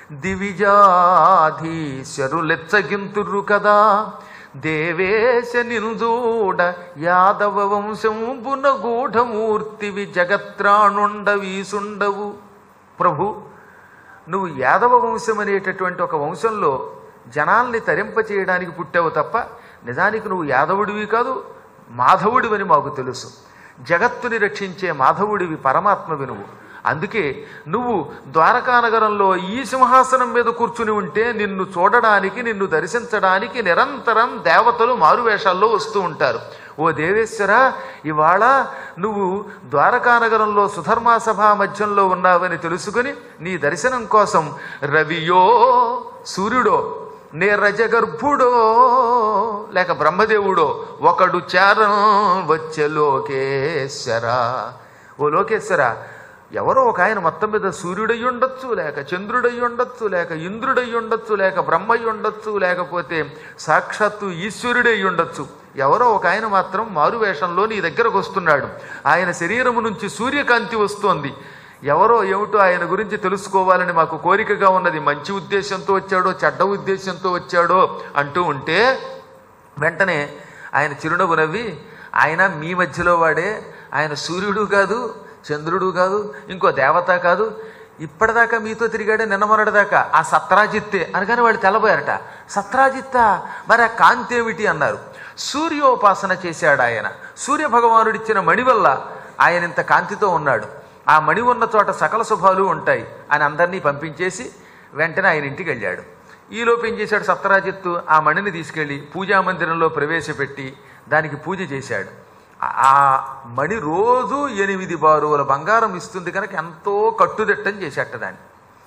దివిజాధీశరులెచ్చగింతురు కదా దేవేశ నిందూడ యాదవ వంశంబున గూఢమూర్తివి జగత్రాణుండవీసుండవు ప్రభు నువ్వు యాదవ వంశం అనేటటువంటి ఒక వంశంలో జనాల్ని తరింపచేయడానికి పుట్టావు తప్ప నిజానికి నువ్వు యాదవుడివి కాదు మాధవుడివని మాకు తెలుసు జగత్తుని రక్షించే మాధవుడివి పరమాత్మవి నువ్వు అందుకే నువ్వు ద్వారకానగరంలో ఈ సింహాసనం మీద కూర్చుని ఉంటే నిన్ను చూడడానికి నిన్ను దర్శించడానికి నిరంతరం దేవతలు మారువేషాల్లో వస్తూ ఉంటారు ఓ దేవేశ్వర ఇవాళ నువ్వు ద్వారకానగరంలో సుధర్మా సభా మధ్యంలో ఉన్నావని తెలుసుకుని నీ దర్శనం కోసం రవియో సూర్యుడో నే రజగర్భుడో లేక బ్రహ్మదేవుడో ఒకడు చారం వచ్చే లోకేశ్వర ఓ లోకేశ్వర ఎవరో ఒక ఆయన మొత్తం మీద సూర్యుడై ఉండొచ్చు లేక చంద్రుడై ఉండొచ్చు లేక ఇంద్రుడై ఉండొచ్చు లేక బ్రహ్మై ఉండొచ్చు లేకపోతే సాక్షాత్తు ఈశ్వరుడై ఉండొచ్చు ఎవరో ఒక ఆయన మాత్రం మారువేషంలో నీ దగ్గరకు వస్తున్నాడు ఆయన శరీరము నుంచి సూర్యకాంతి వస్తోంది ఎవరో ఏమిటో ఆయన గురించి తెలుసుకోవాలని మాకు కోరికగా ఉన్నది మంచి ఉద్దేశంతో వచ్చాడో చెడ్డ ఉద్దేశంతో వచ్చాడో అంటూ ఉంటే వెంటనే ఆయన చిరునవ్వు నవ్వి ఆయన మీ మధ్యలో వాడే ఆయన సూర్యుడు కాదు చంద్రుడు కాదు ఇంకో దేవత కాదు ఇప్పటిదాకా మీతో తిరిగాడే నిన్న మొన్నటిదాకా ఆ సత్రాజిత్తే అనగానే వాళ్ళు తెల్లబోయారట సత్రాజిత్త మరి ఆ కాంతి ఏమిటి అన్నారు సూర్యోపాసన చేశాడు ఆయన సూర్య భగవానుడిచ్చిన మణి వల్ల ఆయన ఇంత కాంతితో ఉన్నాడు ఆ మణి ఉన్న చోట సకల శుభాలు ఉంటాయి అని అందరినీ పంపించేసి వెంటనే ఆయన ఇంటికి వెళ్ళాడు ఈలోపు ఏం చేశాడు సత్రాజిత్తు ఆ మణిని తీసుకెళ్లి పూజా మందిరంలో ప్రవేశపెట్టి దానికి పూజ చేశాడు ఆ- ఆ మణి రోజు ఎనిమిది బారువుల బంగారం ఇస్తుంది కనుక ఎంతో కట్టుదిట్టం చేసేట దాన్ని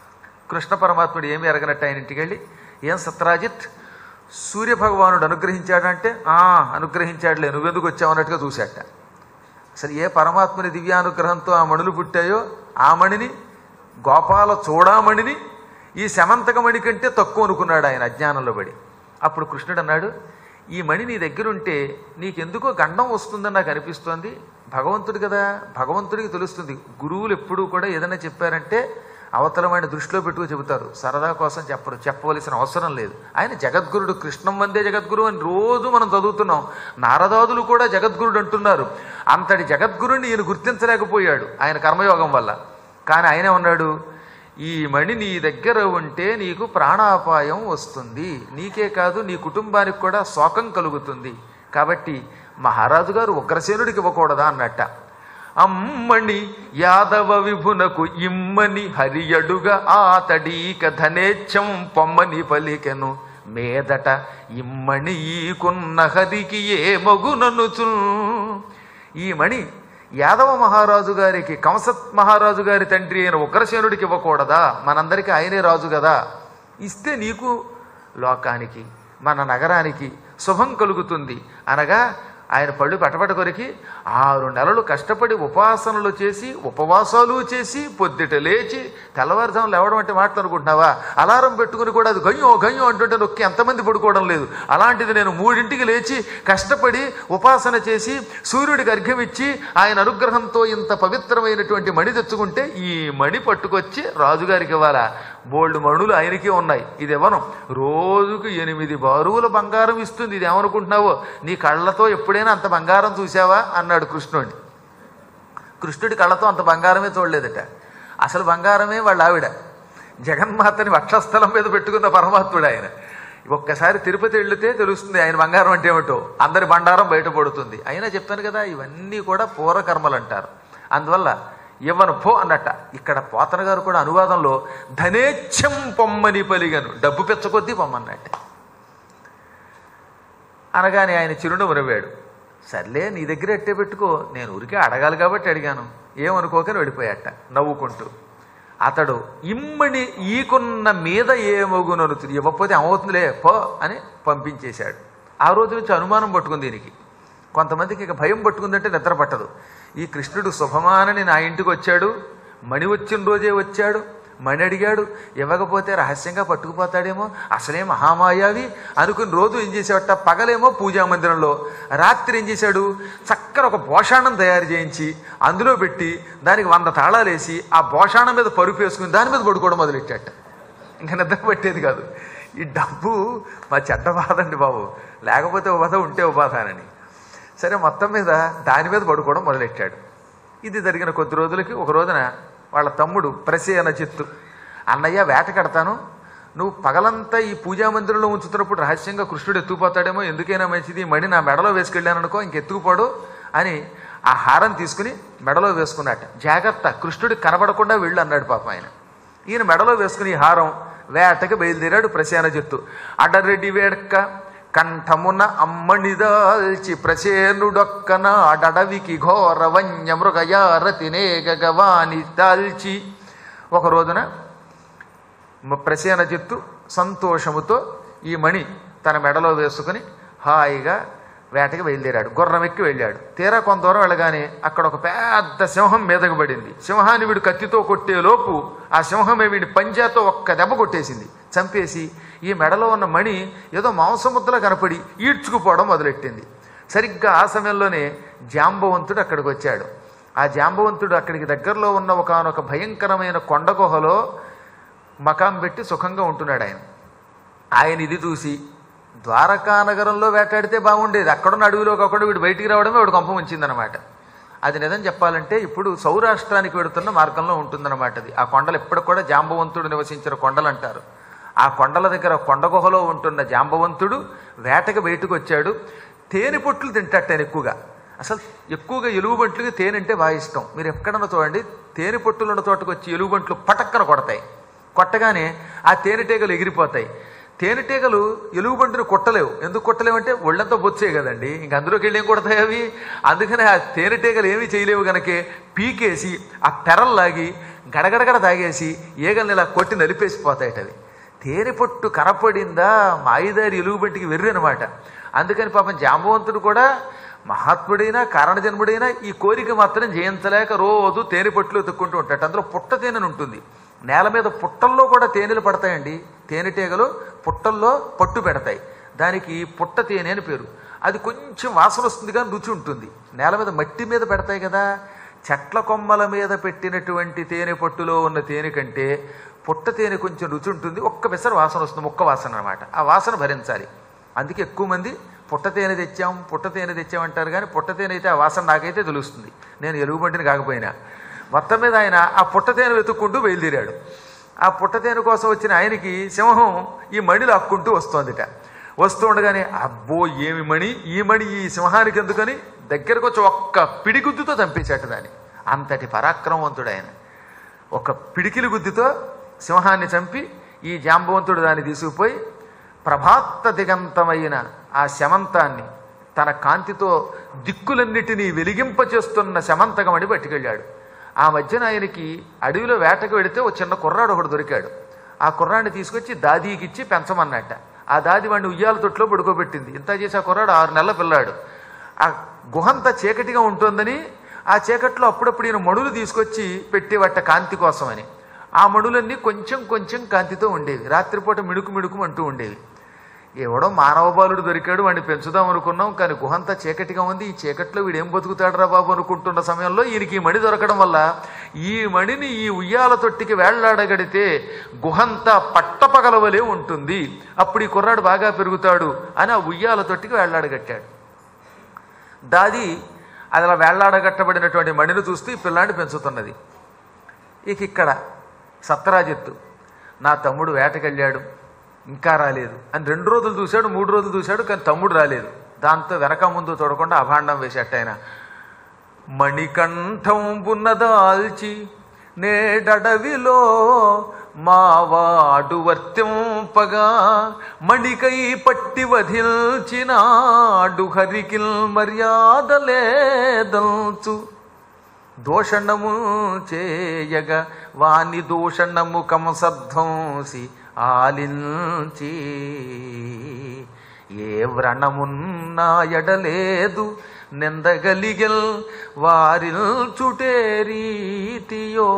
కృష్ణ పరమాత్ముడు ఏమి ఎరగనట్టు ఆయన ఇంటికి వెళ్ళి ఏం సత్రాజిత్ సూర్య భగవానుడు అనుగ్రహించాడంటే ఆ అనుగ్రహించాడులే నువ్వెందుకు వచ్చావన్నట్టుగా చూశాట అసలు ఏ పరమాత్ముని దివ్యానుగ్రహంతో ఆ మణులు పుట్టాయో ఆ మణిని గోపాల చూడామణిని ఈ శమంతక మణి కంటే తక్కువ అనుకున్నాడు ఆయన అజ్ఞానంలో పడి అప్పుడు కృష్ణుడు అన్నాడు ఈ మణి నీ దగ్గరుంటే నీకెందుకో గండం వస్తుందని నాకు అనిపిస్తోంది భగవంతుడు కదా భగవంతుడికి తెలుస్తుంది గురువులు ఎప్పుడూ కూడా ఏదైనా చెప్పారంటే అవతలమైన దృష్టిలో పెట్టుకు చెబుతారు సరదా కోసం చెప్పరు చెప్పవలసిన అవసరం లేదు ఆయన జగద్గురుడు కృష్ణం వందే జగద్గురు అని రోజు మనం చదువుతున్నాం నారదాదులు కూడా జగద్గురుడు అంటున్నారు అంతటి జగద్గురుని ఈయన గుర్తించలేకపోయాడు ఆయన కర్మయోగం వల్ల కానీ ఆయనే ఉన్నాడు ఈ మణి నీ దగ్గర ఉంటే నీకు ప్రాణాపాయం వస్తుంది నీకే కాదు నీ కుటుంబానికి కూడా శోకం కలుగుతుంది కాబట్టి మహారాజు గారు ఉగ్రసేనుడికి ఇవ్వకూడదా అన్నట్ట అమ్మణి యాదవ విభునకు ఇమ్మని హరియడుగా ఆతడీక ధనేచ్ఛం పొమ్మని పలికెను మేదట ఇమ్మణి ఈకున్న హరికి ఏ మగుననుచు ఈ మణి యాదవ మహారాజు గారికి కంసత్ మహారాజు గారి తండ్రి అయిన ఉగ్రసేనుడికి ఇవ్వకూడదా మనందరికీ ఆయనే రాజు కదా ఇస్తే నీకు లోకానికి మన నగరానికి శుభం కలుగుతుంది అనగా ఆయన పళ్ళు పటపట కొరికి ఆరు నెలలు కష్టపడి ఉపాసనలు చేసి ఉపవాసాలు చేసి పొద్దుట లేచి తెల్లవారుజాము లేవడం అంటే మాటలు అనుకుంటున్నావా అలారం పెట్టుకుని కూడా అది గయ్యో గయ్యో అంటుంటే నొక్కి ఎంతమంది పడుకోవడం లేదు అలాంటిది నేను మూడింటికి లేచి కష్టపడి ఉపాసన చేసి సూర్యుడికి అర్ఘ్యం ఇచ్చి ఆయన అనుగ్రహంతో ఇంత పవిత్రమైనటువంటి మణి తెచ్చుకుంటే ఈ మణి పట్టుకొచ్చి రాజుగారికి ఇవ్వాలా బోల్డ్ మణులు ఆయనకే ఉన్నాయి ఇది ఇవ్వను రోజుకు ఎనిమిది బారువుల బంగారం ఇస్తుంది ఇది ఏమనుకుంటున్నావో నీ కళ్ళతో ఎప్పుడైనా అంత బంగారం చూసావా అన్నాడు కృష్ణుడిని కృష్ణుడి కళ్ళతో అంత బంగారమే చూడలేదట అసలు బంగారమే వాళ్ళ ఆవిడ జగన్మాతని వక్షస్థలం మీద పెట్టుకున్న పరమాత్ముడు ఆయన ఒక్కసారి తిరుపతి వెళితే తెలుస్తుంది ఆయన బంగారం అంటే ఏమిటో అందరి బండారం బయటపడుతుంది అయినా చెప్పాను కదా ఇవన్నీ కూడా పూర్వకర్మలు అంటారు అందువల్ల ఇవ్వను పో అన్నట్ట ఇక్కడ పోతన గారు కూడా అనువాదంలో ధనేచ్ఛం పొమ్మని పలిగను డబ్బు పెచ్చకొద్దీ పొమ్మన్నట్ట అనగానే ఆయన చిరునవ్వు నవ్వాడు సర్లే నీ దగ్గర ఎట్టే పెట్టుకో నేను ఊరికే అడగాలి కాబట్టి అడిగాను ఏమనుకోకని వెళ్ళిపోయాట నవ్వుకుంటూ అతడు ఇమ్మని ఈకున్న మీద ఏమగునను ఇవ్వకపోతే ఏమవుతుందిలే పో అని పంపించేశాడు ఆ రోజు నుంచి అనుమానం పట్టుకుంది దీనికి కొంతమందికి ఇక భయం పట్టుకుందంటే నిద్ర పట్టదు ఈ కృష్ణుడు శుభమానని నా ఇంటికి వచ్చాడు మణి వచ్చిన రోజే వచ్చాడు మణి అడిగాడు ఇవ్వకపోతే రహస్యంగా పట్టుకుపోతాడేమో అసలే మహామాయావి అనుకుని రోజు ఏం చేసేవట పగలేమో పూజా మందిరంలో రాత్రి ఏం చేశాడు చక్కన ఒక భోషాణం తయారు చేయించి అందులో పెట్టి దానికి వంద తాళాలు వేసి ఆ భోషాణం మీద పరుపు వేసుకుని దాని మీద పడుకోవడం మొదలెట్టాట ఇంకా నిద్ర పట్టేది కాదు ఈ డబ్బు మా చెడ్డ బాధ అండి బాబు లేకపోతే ఓ బాధ ఉంటే ఓ బాధ అని సరే మొత్తం మీద దాని మీద పడుకోవడం మొదలెట్టాడు ఇది జరిగిన కొద్ది రోజులకి ఒక రోజున వాళ్ళ తమ్ముడు ప్రసేన చిత్తు అన్నయ్య వేట కడతాను నువ్వు పగలంతా ఈ పూజా మందిరంలో ఉంచుతున్నప్పుడు రహస్యంగా కృష్ణుడు ఎత్తుకుపోతాడేమో ఎందుకైనా మంచిది ఈ మణి నా మెడలో వేసుకెళ్ళాను అనుకో ఇంకెత్తుకుపోడు అని ఆ హారం తీసుకుని మెడలో వేసుకున్నట్ట జాగ్రత్త కృష్ణుడికి కనబడకుండా వెళ్ళు అన్నాడు పాపం ఆయన ఈయన మెడలో వేసుకుని ఈ హారం వేటకి బయలుదేరాడు ప్రసేన చెత్తు అడరెడ్డి వేడక్క కంఠమున అమ్మణిదాల్చి ప్రసేనుడొక్కన అడవికి ఘోర వన్య మృగయారతినే గగవాని దాల్చి ఒక రోజున మ- ప్రసేన చెత్తు సంతోషముతో ఈ మణి తన మెడలో వేసుకుని హాయిగా వేటకి బయలుదేరాడు గుర్రం ఎక్కి వెళ్ళాడు తీరా కొంత దూరం వెళ్ళగానే అక్కడ ఒక పెద్ద సింహం మీదకు పడింది సింహాన్ని వీడు కత్తితో కొట్టే లోపు ఆ సింహమే వీడి పంజాతో ఒక్క దెబ్బ కొట్టేసింది చంపేసి ఈ మెడలో ఉన్న మణి ఏదో మాంసముద్దలా కనపడి ఈడ్చుకుపోవడం మొదలెట్టింది సరిగ్గా ఆ సమయంలోనే జాంబవంతుడు అక్కడికి వచ్చాడు ఆ జాంబవంతుడు అక్కడికి దగ్గరలో ఉన్న ఒకనొక భయంకరమైన కొండ గుహలో మకాం పెట్టి సుఖంగా ఉంటున్నాడు ఆయన ఆయన ఇది చూసి ద్వారకా నగరంలో వేటాడితే బాగుండేది అక్కడున్న అడవిలో కాకుండా వీడు బయటికి రావడమే వాడు కొంప ఉంచిందనమాట అది నిజం చెప్పాలంటే ఇప్పుడు సౌరాష్ట్రానికి వెడుతున్న మార్గంలో ఉంటుందన్నమాట అది ఆ కొండలు ఎప్పటికి కూడా జాంబవంతుడు నివసించిన కొండలు అంటారు ఆ కొండల దగ్గర కొండ గుహలో ఉంటున్న జాంబవంతుడు వేటకి బయటకు వచ్చాడు తేనె పొట్లు తింటాట ఆయన ఎక్కువగా అసలు ఎక్కువగా ఎలుగుబంట్లకి తేనె అంటే బాగా ఇష్టం మీరు ఎక్కడన్నా చూడండి తేనె పొట్టులు ఉన్న తోటకు వచ్చి ఎలుగుబంట్లు పటక్కన కొడతాయి కొట్టగానే ఆ తేనెటీగలు ఎగిరిపోతాయి తేనెటీగలు ఎలుగుబంటిని కొట్టలేవు ఎందుకు కొట్టలేవు అంటే ఒళ్ళంతా బొచ్చే కదండి ఇంక అందులోకి వెళ్ళి ఏం కొడతాయి అవి అందుకని ఆ తేనెటీగలు ఏమీ చేయలేవు గనకే పీకేసి ఆ పెరల్లాగి గడగడగడ తాగేసి ఈగల్ని ఇలా కొట్టి నలిపేసిపోతాయట అవి తేనె పొట్టు కనపడిందా మాయిదారి ఎలుగుబంటికి వెర్రి అనమాట అందుకని పాపం జాంబవంతుడు కూడా మహాత్ముడైనా కారణజన్ముడైనా ఈ కోరిక మాత్రం జయించలేక రోజు తేనె పొట్లు ఎత్తుక్కుంటూ ఉంటాడు అందులో పుట్ట తేనెని ఉంటుంది నేల మీద పుట్టల్లో కూడా తేనెలు పడతాయండి తేనెటీగలు పుట్టల్లో పట్టు పెడతాయి దానికి పుట్ట తేనె అని పేరు అది కొంచెం వాసన వస్తుంది కానీ రుచి ఉంటుంది నేల మీద మట్టి మీద పెడతాయి కదా చెట్ల కొమ్మల మీద పెట్టినటువంటి తేనె పట్టులో ఉన్న తేనె కంటే పుట్ట తేనె కొంచెం రుచి ఉంటుంది ఒక్క పెసర వాసన వస్తుంది ఒక్క వాసన అనమాట ఆ వాసన భరించాలి అందుకే ఎక్కువ మంది పుట్ట తేనె తెచ్చాం పుట్ట తేనె తెచ్చామంటారు కానీ పుట్ట తేనె అయితే ఆ వాసన నాకైతే తెలుస్తుంది నేను ఎలుగుబంటిని కాకపోయినా మొత్తం మీద ఆయన ఆ పుట్ట తేనె వెతుక్కుంటూ బయలుదేరాడు ఆ పుట్ట తేనె కోసం వచ్చిన ఆయనకి సింహం ఈ మణిలు అక్కుంటూ వస్తోందిట వస్తూ ఉండగానే అబ్బో ఏమి మణి ఈ మణి ఈ సింహానికి ఎందుకని దగ్గరకు వచ్చి ఒక్క పిడిగుద్దుతో చంపేశాట దాన్ని అంతటి పరాక్రమవంతుడు ఆయన ఒక పిడికిలి గుద్దితో సింహాన్ని చంపి ఈ జాంబవంతుడు దాన్ని తీసుకుపోయి ప్రభాత్త దిగంతమైన ఆ శమంతాన్ని తన కాంతితో దిక్కులన్నిటినీ వెలిగింపచేస్తున్న శమంతకమని పట్టుకెళ్ళాడు ఆ మధ్యన ఆయనకి అడవిలో వేటకు వెడితే ఒక చిన్న కుర్రాడు ఒకడు దొరికాడు ఆ కుర్రాడిని తీసుకొచ్చి దాదీకిచ్చి పెంచమన్నట్ట ఆ దాది వాడిని ఉయ్యాల తొట్లో పడుకోబెట్టింది ఇంత చేసి ఆ కుర్రాడు ఆరు నెలల పిల్లాడు ఆ గుహంతా చీకటిగా ఉంటుందని ఆ చీకట్లో అప్పుడప్పుడు ఈయన మడులు తీసుకొచ్చి పెట్టేవట్ట కాంతి కోసమని ఆ మడులన్నీ కొంచెం కొంచెం కాంతితో ఉండేవి రాత్రిపూట మిడుకు మిడుకు అంటూ ఉండేవి ఎవడో మానవ బాలుడు దొరికాడు వాడిని పెంచుదాం అనుకున్నాం కానీ గుహంతా చీకటిగా ఉంది ఈ చీకట్లో వీడు ఏం బతుకుతాడు రా బాబు అనుకుంటున్న సమయంలో ఈయనకి ఈ మణి దొరకడం వల్ల ఈ మణిని ఈ ఉయ్యాల తొట్టికి వేళ్లాడగడితే గుహంతా పట్టపగలవలే ఉంటుంది అప్పుడు ఈ కుర్రాడు బాగా పెరుగుతాడు అని ఆ ఉయ్యాల తొట్టికి వేళ్లాడగట్టాడు దాది అది అలా వేళ్లాడగట్టబడినటువంటి మణిని చూస్తూ ఈ పిల్లాడిని పెంచుతున్నది ఇక ఇక్కడ సత్రాజిత్తు నా తమ్ముడు వేటకెళ్ళాడు ఇంకా రాలేదు అని రెండు రోజులు చూశాడు మూడు రోజులు చూశాడు కానీ తమ్ముడు రాలేదు దాంతో వెనక ముందు చూడకుండా అభాండం వేసేట ఆయన మణికంఠం బున్నదాల్చి నేడడవిలో మావాడు వర్తింపగా మణికై పట్టి వధిల్చినాడు హరికిల్ మర్యాద లేదంచు దోషణము చేయగ వాని దూషణము కంసధ్వంసి ఆలించి ఏ వ్రణమున్నా ఎడలేదు నిందగలిగల్ వారిల్ చుటే రీతియో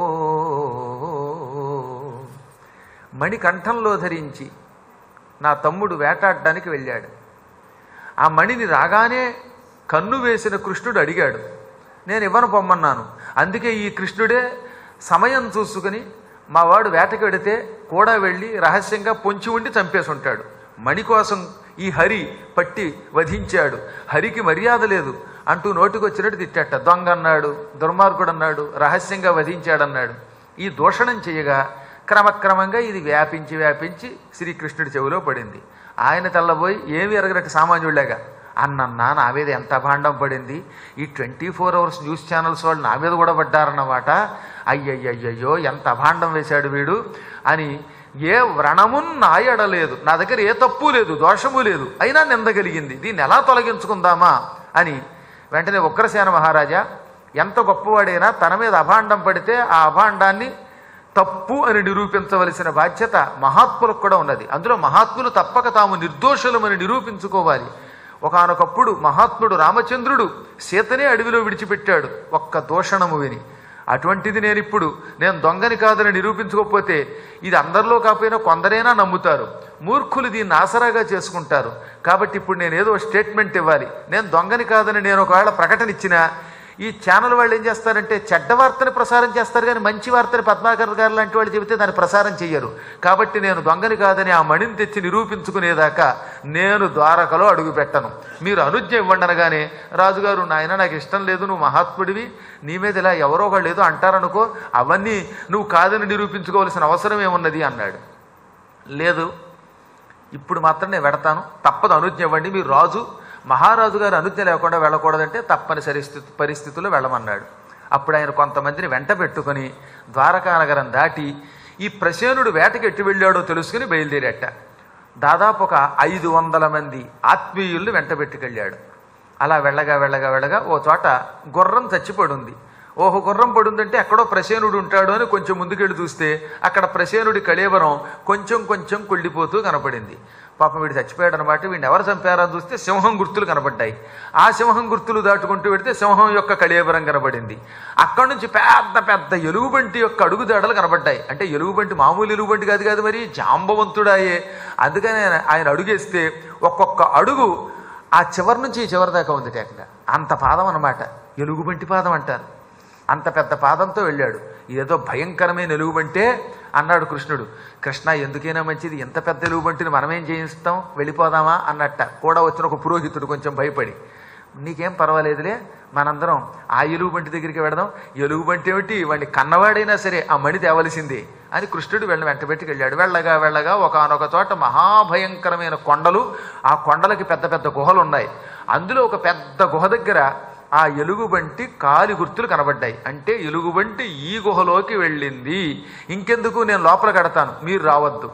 మణికంఠంలో ధరించి నా తమ్ముడు వేటాడడానికి వెళ్ళాడు ఆ మణిని రాగానే కన్ను వేసిన కృష్ణుడు అడిగాడు నేను ఇవ్వను పొమ్మన్నాను అందుకే ఈ కృష్ణుడే సమయం చూసుకుని మా వాడు వేటకి వెడితే కూడా వెళ్ళి రహస్యంగా పొంచి ఉండి చంపేసి ఉంటాడు మణి కోసం ఈ హరి పట్టి వధించాడు హరికి మర్యాద లేదు అంటూ నోటికి వచ్చినట్టు తిట్టట దొంగ అన్నాడు దుర్మార్గుడు అన్నాడు రహస్యంగా వధించాడన్నాడు ఈ దూషణం చేయగా క్రమక్రమంగా ఇది వ్యాపించి వ్యాపించి శ్రీకృష్ణుడి చెవిలో పడింది ఆయన తెల్లబోయి ఏమి ఎరగనట్టు సామాన్యుడిలాగా అన్నన్నా నా మీద ఎంత అభాండం పడింది ఈ twenty four hours news channels వాళ్ళు నా మీద కూడా పడ్డారన్నమాట అయ్యయ్యయ్యో ఎంత అభాండం వేశాడు వీడు అని ఏ వ్రణమున్ నాయడలేదు నా దగ్గర ఏ తప్పు లేదు దోషము లేదు అయినా నిందగలిగింది దీన్ని ఎలా తొలగించుకుందామా అని వెంటనే ఉగ్రసేన మహారాజా ఎంత గొప్పవాడైనా తన మీద అభాండం పడితే ఆ అభాండాన్ని తప్పు అని నిరూపించవలసిన బాధ్యత మహాత్ములకు కూడా ఉన్నది అందులో మహాత్ములు తప్పక తాము నిర్దోషులమని నిరూపించుకోవాలి ఒకానొకప్పుడు మహాత్ముడు రామచంద్రుడు సీతనే అడవిలో విడిచిపెట్టాడు ఒక్క దూషణము విని అటువంటిది నేను ఇప్పుడు నేను దొంగని కాదని నిరూపించుకోకపోతే ఇది అందరిలో కాకపోయినా కొందరైనా నమ్ముతారు మూర్ఖులు దీన్ని ఆసరాగా చేసుకుంటారు కాబట్టి ఇప్పుడు నేను ఏదో స్టేట్మెంట్ ఇవ్వాలి నేను దొంగని కాదని నేను ఒకవేళ ప్రకటన ఇచ్చినా ఈ ఛానల్ వాళ్ళు ఏం చేస్తారంటే చెడ్డ వార్తని ప్రసారం చేస్తారు కానీ మంచి వార్తని పద్మాకర్ గారు లాంటి వాళ్ళు చెబితే దాన్ని ప్రసారం చెయ్యరు కాబట్టి నేను దొంగని కాదని ఆ మణిని తెచ్చి నిరూపించుకునేదాకా నేను ద్వారకలో అడుగు పెట్టను మీరు అనుజ్ఞ ఇవ్వండి అనగానే రాజుగారు నాయన నాకు ఇష్టం లేదు నువ్వు మహాత్ముడివి నీ మీద ఇలా ఎవరో ఒకళ్ళు ఏదో అంటారనుకో అవన్నీ నువ్వు కాదని నిరూపించుకోవాల్సిన అవసరం ఏమున్నది అన్నాడు లేదు ఇప్పుడు మాత్రం నేను వెడతాను తప్పదు అనుజ్ఞ ఇవ్వండి మీరు రాజు మహారాజు గారు అనుజ్ఞ లేకుండా వెళ్ళకూడదంటే తప్పనిసరి స్థితి పరిస్థితుల్లో వెళ్ళమన్నాడు అప్పుడు ఆయన కొంతమందిని వెంట పెట్టుకొని ద్వారకా నగరం దాటి ఈ ప్రసేనుడు వేటకి ఎట్టి వెళ్ళాడో తెలుసుకుని బయలుదేరట దాదాపు ఒక ఐదు వందల మంది ఆత్మీయుల్ని వెంట పెట్టుకెళ్ళాడు అలా వెళ్ళగా వెళ్ళగా వెళ్ళగా ఓ చోట గుర్రం చచ్చిపడి ఉంది ఓహో గుర్రం పడుందంటే ఎక్కడో ప్రసేనుడు ఉంటాడు అని కొంచెం ముందుకెళ్ళి చూస్తే అక్కడ ప్రసేనుడి కళేవరం కొంచెం కొంచెం కుళ్ళిపోతూ కనపడింది పాపం వీడు చచ్చిపోయాడు అనమాట వీడిని ఎవరు చంపారని చూస్తే సింహం గుర్తులు కనపడ్డాయి ఆ సింహం గుర్తులు దాటుకుంటూ వెడితే సింహం యొక్క కళేబరం కనబడింది అక్కడి నుంచి పెద్ద పెద్ద ఎలుగుబంటి యొక్క అడుగుదాడలు కనబడ్డాయి అంటే ఎలుగుబంటి మామూలు ఎలుగుబంటి కాదు కాదు మరి జాంబవంతుడాయే అందుకని ఆయన ఆయన అడుగేస్తే ఒక్కొక్క అడుగు ఆ చివరి నుంచి ఈ చివరి దాకా ఉంది టేకగా అంత పాదం అన్నమాట ఎలుగుబంటి పాదం అంటారు అంత పెద్ద పాదంతో వెళ్ళాడు ఏదో భయంకరమైన ఎలుగుబంటే అన్నాడు కృష్ణుడు కృష్ణ ఎందుకైనా మంచిది ఎంత పెద్ద ఎలుగుబంటిని మనమేం చేయిస్తాం వెళ్ళిపోదామా అన్నట్ట కూడా వచ్చిన ఒక పురోహితుడు కొంచెం భయపడి నీకేం పర్వాలేదులే మనందరం ఆ ఎలుగుబంటి దగ్గరికి వెడదాం ఎలుగుబంటి ఏమిటి వాడిని కన్నవాడైనా సరే ఆ మణి తేవలసిందే అని కృష్ణుడు వెళ్ళి వెంట పెట్టుకు వెళ్ళాడు వెళ్ళగా వెళ్ళగా ఒకనొక చోట మహాభయంకరమైన కొండలు ఆ కొండలకి పెద్ద పెద్ద గుహలు ఉన్నాయి అందులో ఒక పెద్ద గుహ దగ్గర ఆ ఎలుగుబంటి కాలి గుర్తులు కనబడ్డాయి అంటే ఎలుగుబంటి ఈ గుహలోకి వెళ్ళింది ఇంకెందుకు నేను లోపల కడతాను మీరు రావద్దు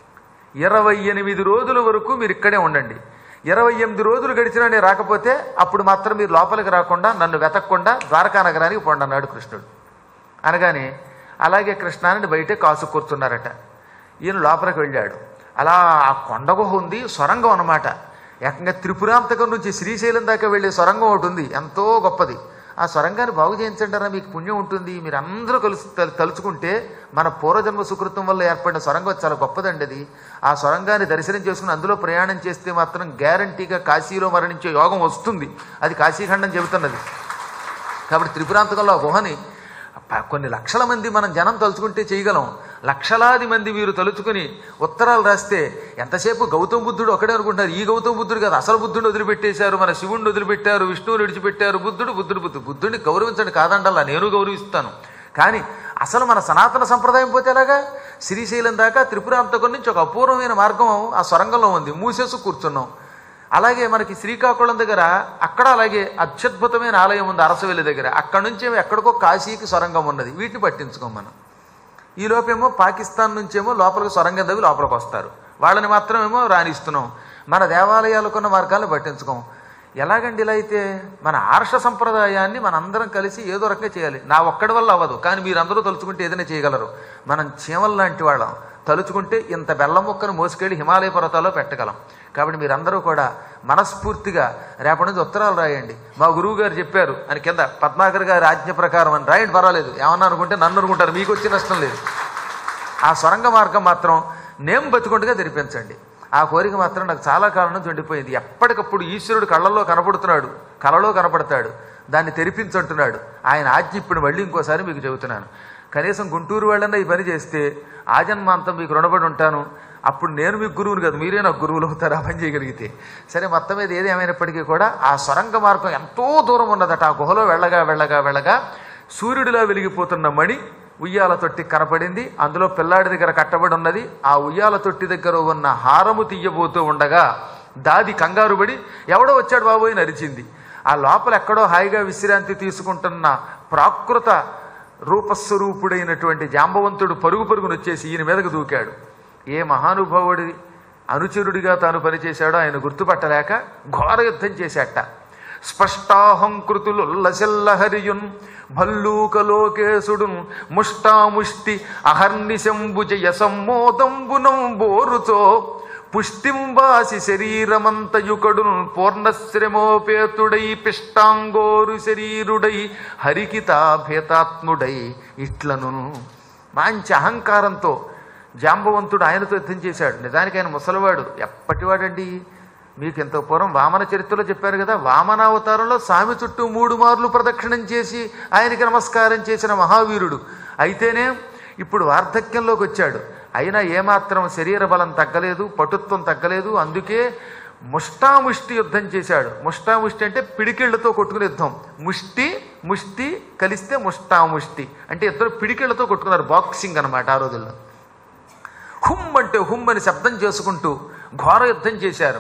ఇరవై ఎనిమిది రోజుల వరకు మీరు ఇక్కడే ఉండండి ఇరవై ఎనిమిది రోజులు గడిచినా నేను రాకపోతే అప్పుడు మాత్రం మీరు లోపలికి రాకుండా నన్ను వెతకకుండా ద్వారకా నగరానికి పోండి అన్నాడు కృష్ణుడు అనగానే అలాగే కృష్ణాన్ని బయటే కాసు కూర్చున్నారట ఈయన లోపలికి వెళ్ళాడు అలా ఆ కొండ గుహ ఉంది సొరంగం అన్నమాట ఏకంగా త్రిపురాంతకం నుంచి శ్రీశైలం దాకా వెళ్ళే సొరంగం ఒకటి ఉంది ఎంతో గొప్పది ఆ సొరంగాన్ని బాగు చేయించంటారా మీకు పుణ్యం ఉంటుంది మీరు అందరూ కలిసి తలు- తలుచుకుంటే మన పూర్వజన్మ సుకృతం వల్ల ఏర్పడిన సొరంగం చాలా గొప్పదండి అది ఆ సొరంగాన్ని దర్శనం చేసుకుని అందులో ప్రయాణం చేస్తే మాత్రం గ్యారంటీగా కాశీలో మరణించే యోగం వస్తుంది అది కాశీఖండం చెబుతున్నది కాబట్టి త్రిపురాంతకంలో ఆ గుహని ప- కొన్ని లక్షల మంది మనం జనం తలుచుకుంటే చేయగలం లక్షలాది మంది వీరు తలుచుకుని ఉత్తరాలు రాస్తే ఎంతసేపు గౌతమ బుద్ధుడు ఒకడే అనుకుంటారు ఈ గౌతమ బుద్ధుడు కాదు అసలు బుద్ధుడిని వదిలిపెట్టేశారు మన శివుణ్ణి వదిలిపెట్టారు విష్ణువుని విడిచిపెట్టారు బుద్ధుడు బుద్ధుడు బుద్ధుడు బుద్ధుడిని గౌరవించండి కాదండల్లా నేను గౌరవిస్తాను కానీ అసలు మన సనాతన సంప్రదాయం పోతే ఎలాగా శ్రీశైలం దాకా త్రిపురాంతకం నుంచి ఒక అపూర్వమైన మార్గం ఆ సొరంగంలో ఉంది మూసేసు కూర్చున్నాం అలాగే మనకి శ్రీకాకుళం దగ్గర అక్కడ అలాగే అత్యద్భుతమైన ఆలయం ఉంది అరసవెల్లి దగ్గర అక్కడ నుంచి ఎక్కడికో కాశీకి సొరంగం ఉన్నది వీటిని పట్టించుకోం మనం ఈ లోపేమో పాకిస్తాన్ నుంచేమో లోపలికి సొరంగం తవ్వి లోపలికి వస్తారు వాళ్ళని మాత్రమేమో రాణిస్తున్నాం మన దేవాలయాలకున్న మార్గాలను పట్టించుకోం ఎలాగండి ఇలా అయితే మన ఆర్ష సంప్రదాయాన్ని మనందరం కలిసి ఏదో రకంగా చేయాలి నా ఒక్కడి వల్ల అవ్వదు కానీ మీరందరూ తలుచుకుంటే ఏదైనా చేయగలరు మనం చీమల లాంటి వాళ్ళం తలుచుకుంటే ఇంత బెల్లం ముక్కను మోసుకెళ్ళి హిమాలయ పర్వతాల్లో పెట్టగలం కాబట్టి మీరందరూ కూడా మనస్ఫూర్తిగా రేపటి నుంచి ఉత్తరాలు రాయండి మా గురువు గారు చెప్పారు అని కింద పద్మాకర్ గారి ఆజ్ఞ ప్రకారం అని రాయండి పర్వాలేదు ఏమన్నా అనుకుంటే నన్ను అనుకుంటారు మీకు వచ్చే నష్టం లేదు ఆ సొరంగ మార్గం మాత్రం నేను బతుకుండగా తెరిపించండి ఆ కోరిక మాత్రం నాకు చాలా కాలం నుంచి ఉండిపోయింది ఎప్పటికప్పుడు ఈశ్వరుడు కళ్ళల్లో కనపడుతున్నాడు కలలో కనపడతాడు దాన్ని తెరిపించంటున్నాడు ఆయన ఆజ్ఞ ఇప్పుడు మళ్ళీ ఇంకోసారి మీకు చెబుతున్నాను కనీసం గుంటూరు వెళ్ళన్నా ఈ పని చేస్తే ఆజన్మాంతం మీకు రుణపడి ఉంటాను అప్పుడు నేను మీకు గురువుని కాదు మీరే నాకు గురువులు అవుతారు ఆ పని చేయగలిగితే సరే మొత్తం మీద ఏది ఏమైనప్పటికీ కూడా ఆ సొరంగ మార్గం ఎంతో దూరం ఉన్నదట ఆ గుహలో వెళ్ళగా వెళ్ళగా వెళ్ళగా సూర్యుడిలా వెలిగిపోతున్న మణి ఉయ్యాల తొట్టి కనపడింది అందులో పిల్లాడి దగ్గర కట్టబడి ఉన్నది ఆ ఉయ్యాల తొట్టి దగ్గర ఉన్న హారము తీయబోతూ ఉండగా దాది కంగారుబడి ఎవడో వచ్చాడు బాబోయ్ నరిచింది ఆ లోపల ఎక్కడో హాయిగా విశ్రాంతి తీసుకుంటున్న ప్రాకృత రూపస్వరూపుడైనటువంటి జాంబవంతుడు పరుగు పరుగును వచ్చేసి ఈయన మీదకు దూకాడు ఏ మహానుభావుడి అనుచరుడిగా తాను పనిచేశాడో ఆయన గుర్తుపట్టలేక ఘోర యుద్ధం చేశాట స్పష్టాహంకృతులుల్లసిల్లహరియున్ భల్లూకలోకేశుడున్ ముష్టాముష్టి అహర్నిశంబుజయ సమ్మోదంబునం బోరుతో పుష్టింబాసి శరీరమంతయుకడున్ పూర్ణశ్రమోపేతుడై పిష్టాంగోరు శరీరుడై హరికితాభేతాత్ముడై ఇట్లను మంచి అహంకారంతో జాంబవంతుడు ఆయనతో యుద్ధం చేశాడు నిజానికి ఆయన ముసలివాడు ఎప్పటివాడండి మీకు ఇంత పూర్వం వామన చరిత్రలో చెప్పారు కదా వామనావతారంలో స్వామి చుట్టూ మూడు మార్లు ప్రదక్షిణం చేసి ఆయనకి నమస్కారం చేసిన మహావీరుడు అయితేనే ఇప్పుడు వార్ధక్యంలోకి వచ్చాడు అయినా ఏమాత్రం శరీర బలం తగ్గలేదు పటుత్వం తగ్గలేదు అందుకే ముష్టాముష్టి యుద్ధం చేశాడు ముష్టాముష్టి అంటే పిడికిళ్లతో కొట్టుకునే యుద్ధం ముష్టి ముష్టి కలిస్తే ముష్టాముష్టి అంటే ఇద్దరు పిడికిళ్లతో కొట్టుకున్నారు బాక్సింగ్ అన్నమాట ఆ రోజుల్లో హుమ్ అంటే హుమ్ అని శబ్దం చేసుకుంటూ ఘోర యుద్ధం చేశారు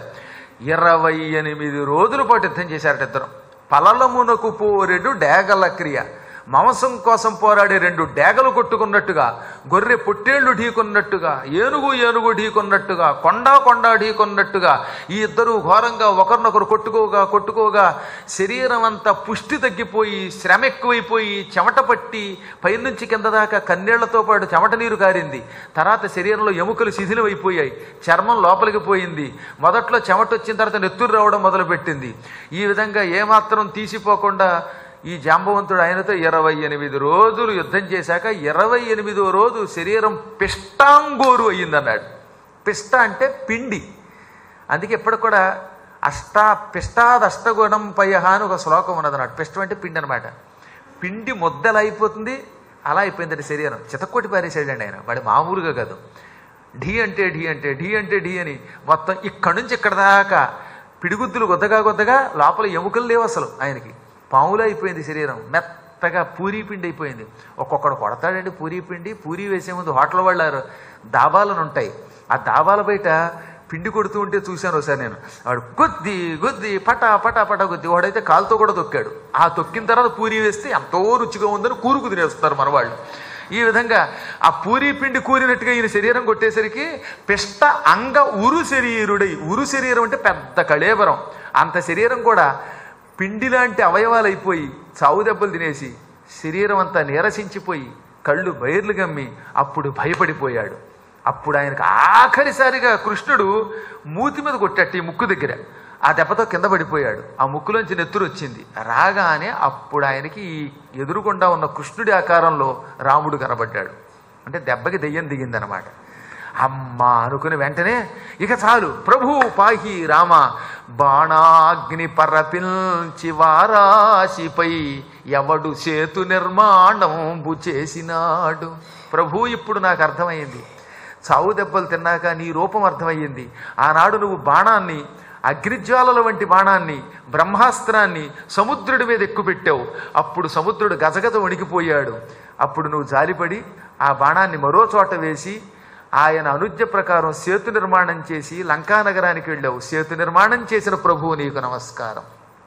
ఇరవై ఎనిమిది రోజుల పాటు యుద్ధం చేశారట ఇద్దరు పలలమునకు పోరెడు డేగల క్రియ మాంసం కోసం పోరాడే రెండు డేగలు కొట్టుకున్నట్టుగా గొర్రె పొట్టేళ్లు ఢీకొన్నట్టుగా ఏనుగు ఏనుగు ఢీకొన్నట్టుగా కొండ కొండ ఢీకొన్నట్టుగా ఈ ఇద్దరు ఘోరంగా ఒకరినొకరు కొట్టుకోగా కొట్టుకోగా శరీరం అంతా పుష్టి తగ్గిపోయి శ్రమ ఎక్కువైపోయి చెమట పట్టి పైనుంచి కింద దాకా కన్నీళ్లతో పాటు చెమట నీరు కారింది తర్వాత శరీరంలో ఎముకలు శిథిలమైపోయాయి చర్మం లోపలికి పోయింది మొదట్లో చెమట వచ్చిన తర్వాత నెత్తురు రావడం మొదలుపెట్టింది ఈ విధంగా ఏమాత్రం తీసిపోకుండా ఈ జాంబవంతుడు ఆయనతో ఇరవై ఎనిమిది రోజులు యుద్ధం చేశాక ఇరవై ఎనిమిదో రోజు శరీరం పిష్టాంగోరు అయ్యిందన్నాడు పిష్ట అంటే పిండి అందుకే ఎప్పుడు కూడా అష్టా పిష్టాదష్టగుణం పయ అని ఒక శ్లోకం ఉన్నది అన్నాడు పిష్టం అంటే పిండి అనమాట పిండి ముద్దలు అయిపోతుంది అలా అయిపోయింది శరీరం చితక్కొట్టి పారేసాడండి ఆయన వాడి మామూలుగా కాదు ఢీ అంటే ఢీ అంటే ఢీ అంటే ఢీ అని మొత్తం ఇక్కడి నుంచి ఇక్కడ దాకా పిడిగుద్దులు గొద్దగా గొద్దగా లోపల ఎముకలు లేవు అసలు ఆయనకి పాములు అయిపోయింది శరీరం మెత్తగా పూరీ పిండి అయిపోయింది ఒక్కొక్కడు కొడతాడండి పూరీ పిండి పూరీ వేసే ముందు హోటల్ వాళ్ళు దాబాలను ఉంటాయి ఆ దాబాల బయట పిండి కొడుతూ ఉంటే చూశాను ఒకసారి నేను వాడు గుద్ది గుద్ది పట పట పట గుద్ది వాడైతే కాలుతో కూడా తొక్కాడు ఆ తొక్కిన తర్వాత పూరీ వేస్తే ఎంతో రుచిగా ఉందని కూరుకు తినేస్తారు మన వాళ్ళు ఈ విధంగా ఆ పూరీ పిండి కూరినట్టుగా ఈయన శరీరం కొట్టేసరికి పిష్ట అంగ ఉరు శరీరుడై ఉరు శరీరం అంటే పెద్ద కళేబరం అంత శరీరం కూడా పిండి లాంటి అవయవాలు అయిపోయి చావు దెబ్బలు తినేసి శరీరం అంతా నీరసించిపోయి కళ్ళు బయర్లు గమ్మి అప్పుడు భయపడిపోయాడు అప్పుడు ఆయనకు ఆఖరిసారిగా కృష్ణుడు మూతి మీద కొట్టట్టు ఈ ముక్కు దగ్గర ఆ దెబ్బతో కింద పడిపోయాడు ఆ ముక్కులోంచి నెత్తురు వచ్చింది రాగానే అప్పుడు ఆయనకి ఈ ఎదురుగుండా ఉన్న కృష్ణుడి ఆకారంలో రాముడు కనబడ్డాడు అంటే దెబ్బకి దెయ్యం దిగిందనమాట అమ్మా అనుకుని వెంటనే ఇక చాలు ప్రభు పాహి రామ బాణాగ్ని పరపిల్చి వారాశిపై ఎవడు సేతు నిర్మాణంబు చేసినాడు ప్రభు ఇప్పుడు నాకు అర్థమైంది చావు దెబ్బలు తిన్నాక నీ రూపం అర్థమయ్యింది ఆనాడు నువ్వు బాణాన్ని అగ్నిజ్వాలల వంటి బాణాన్ని బ్రహ్మాస్త్రాన్ని సముద్రుడి మీద ఎక్కుపెట్టావు అప్పుడు సముద్రుడు గజగజ వణికిపోయాడు అప్పుడు నువ్వు జాలిపడి ఆ బాణాన్ని మరో చోట వేసి ఆయన అనుజ్ఞ ప్రకారం సేతు నిర్మాణం చేసి లంకా నగరానికి వెళ్ళావు సేతు నిర్మాణం చేసిన ప్రభువు నీకు నమస్కారం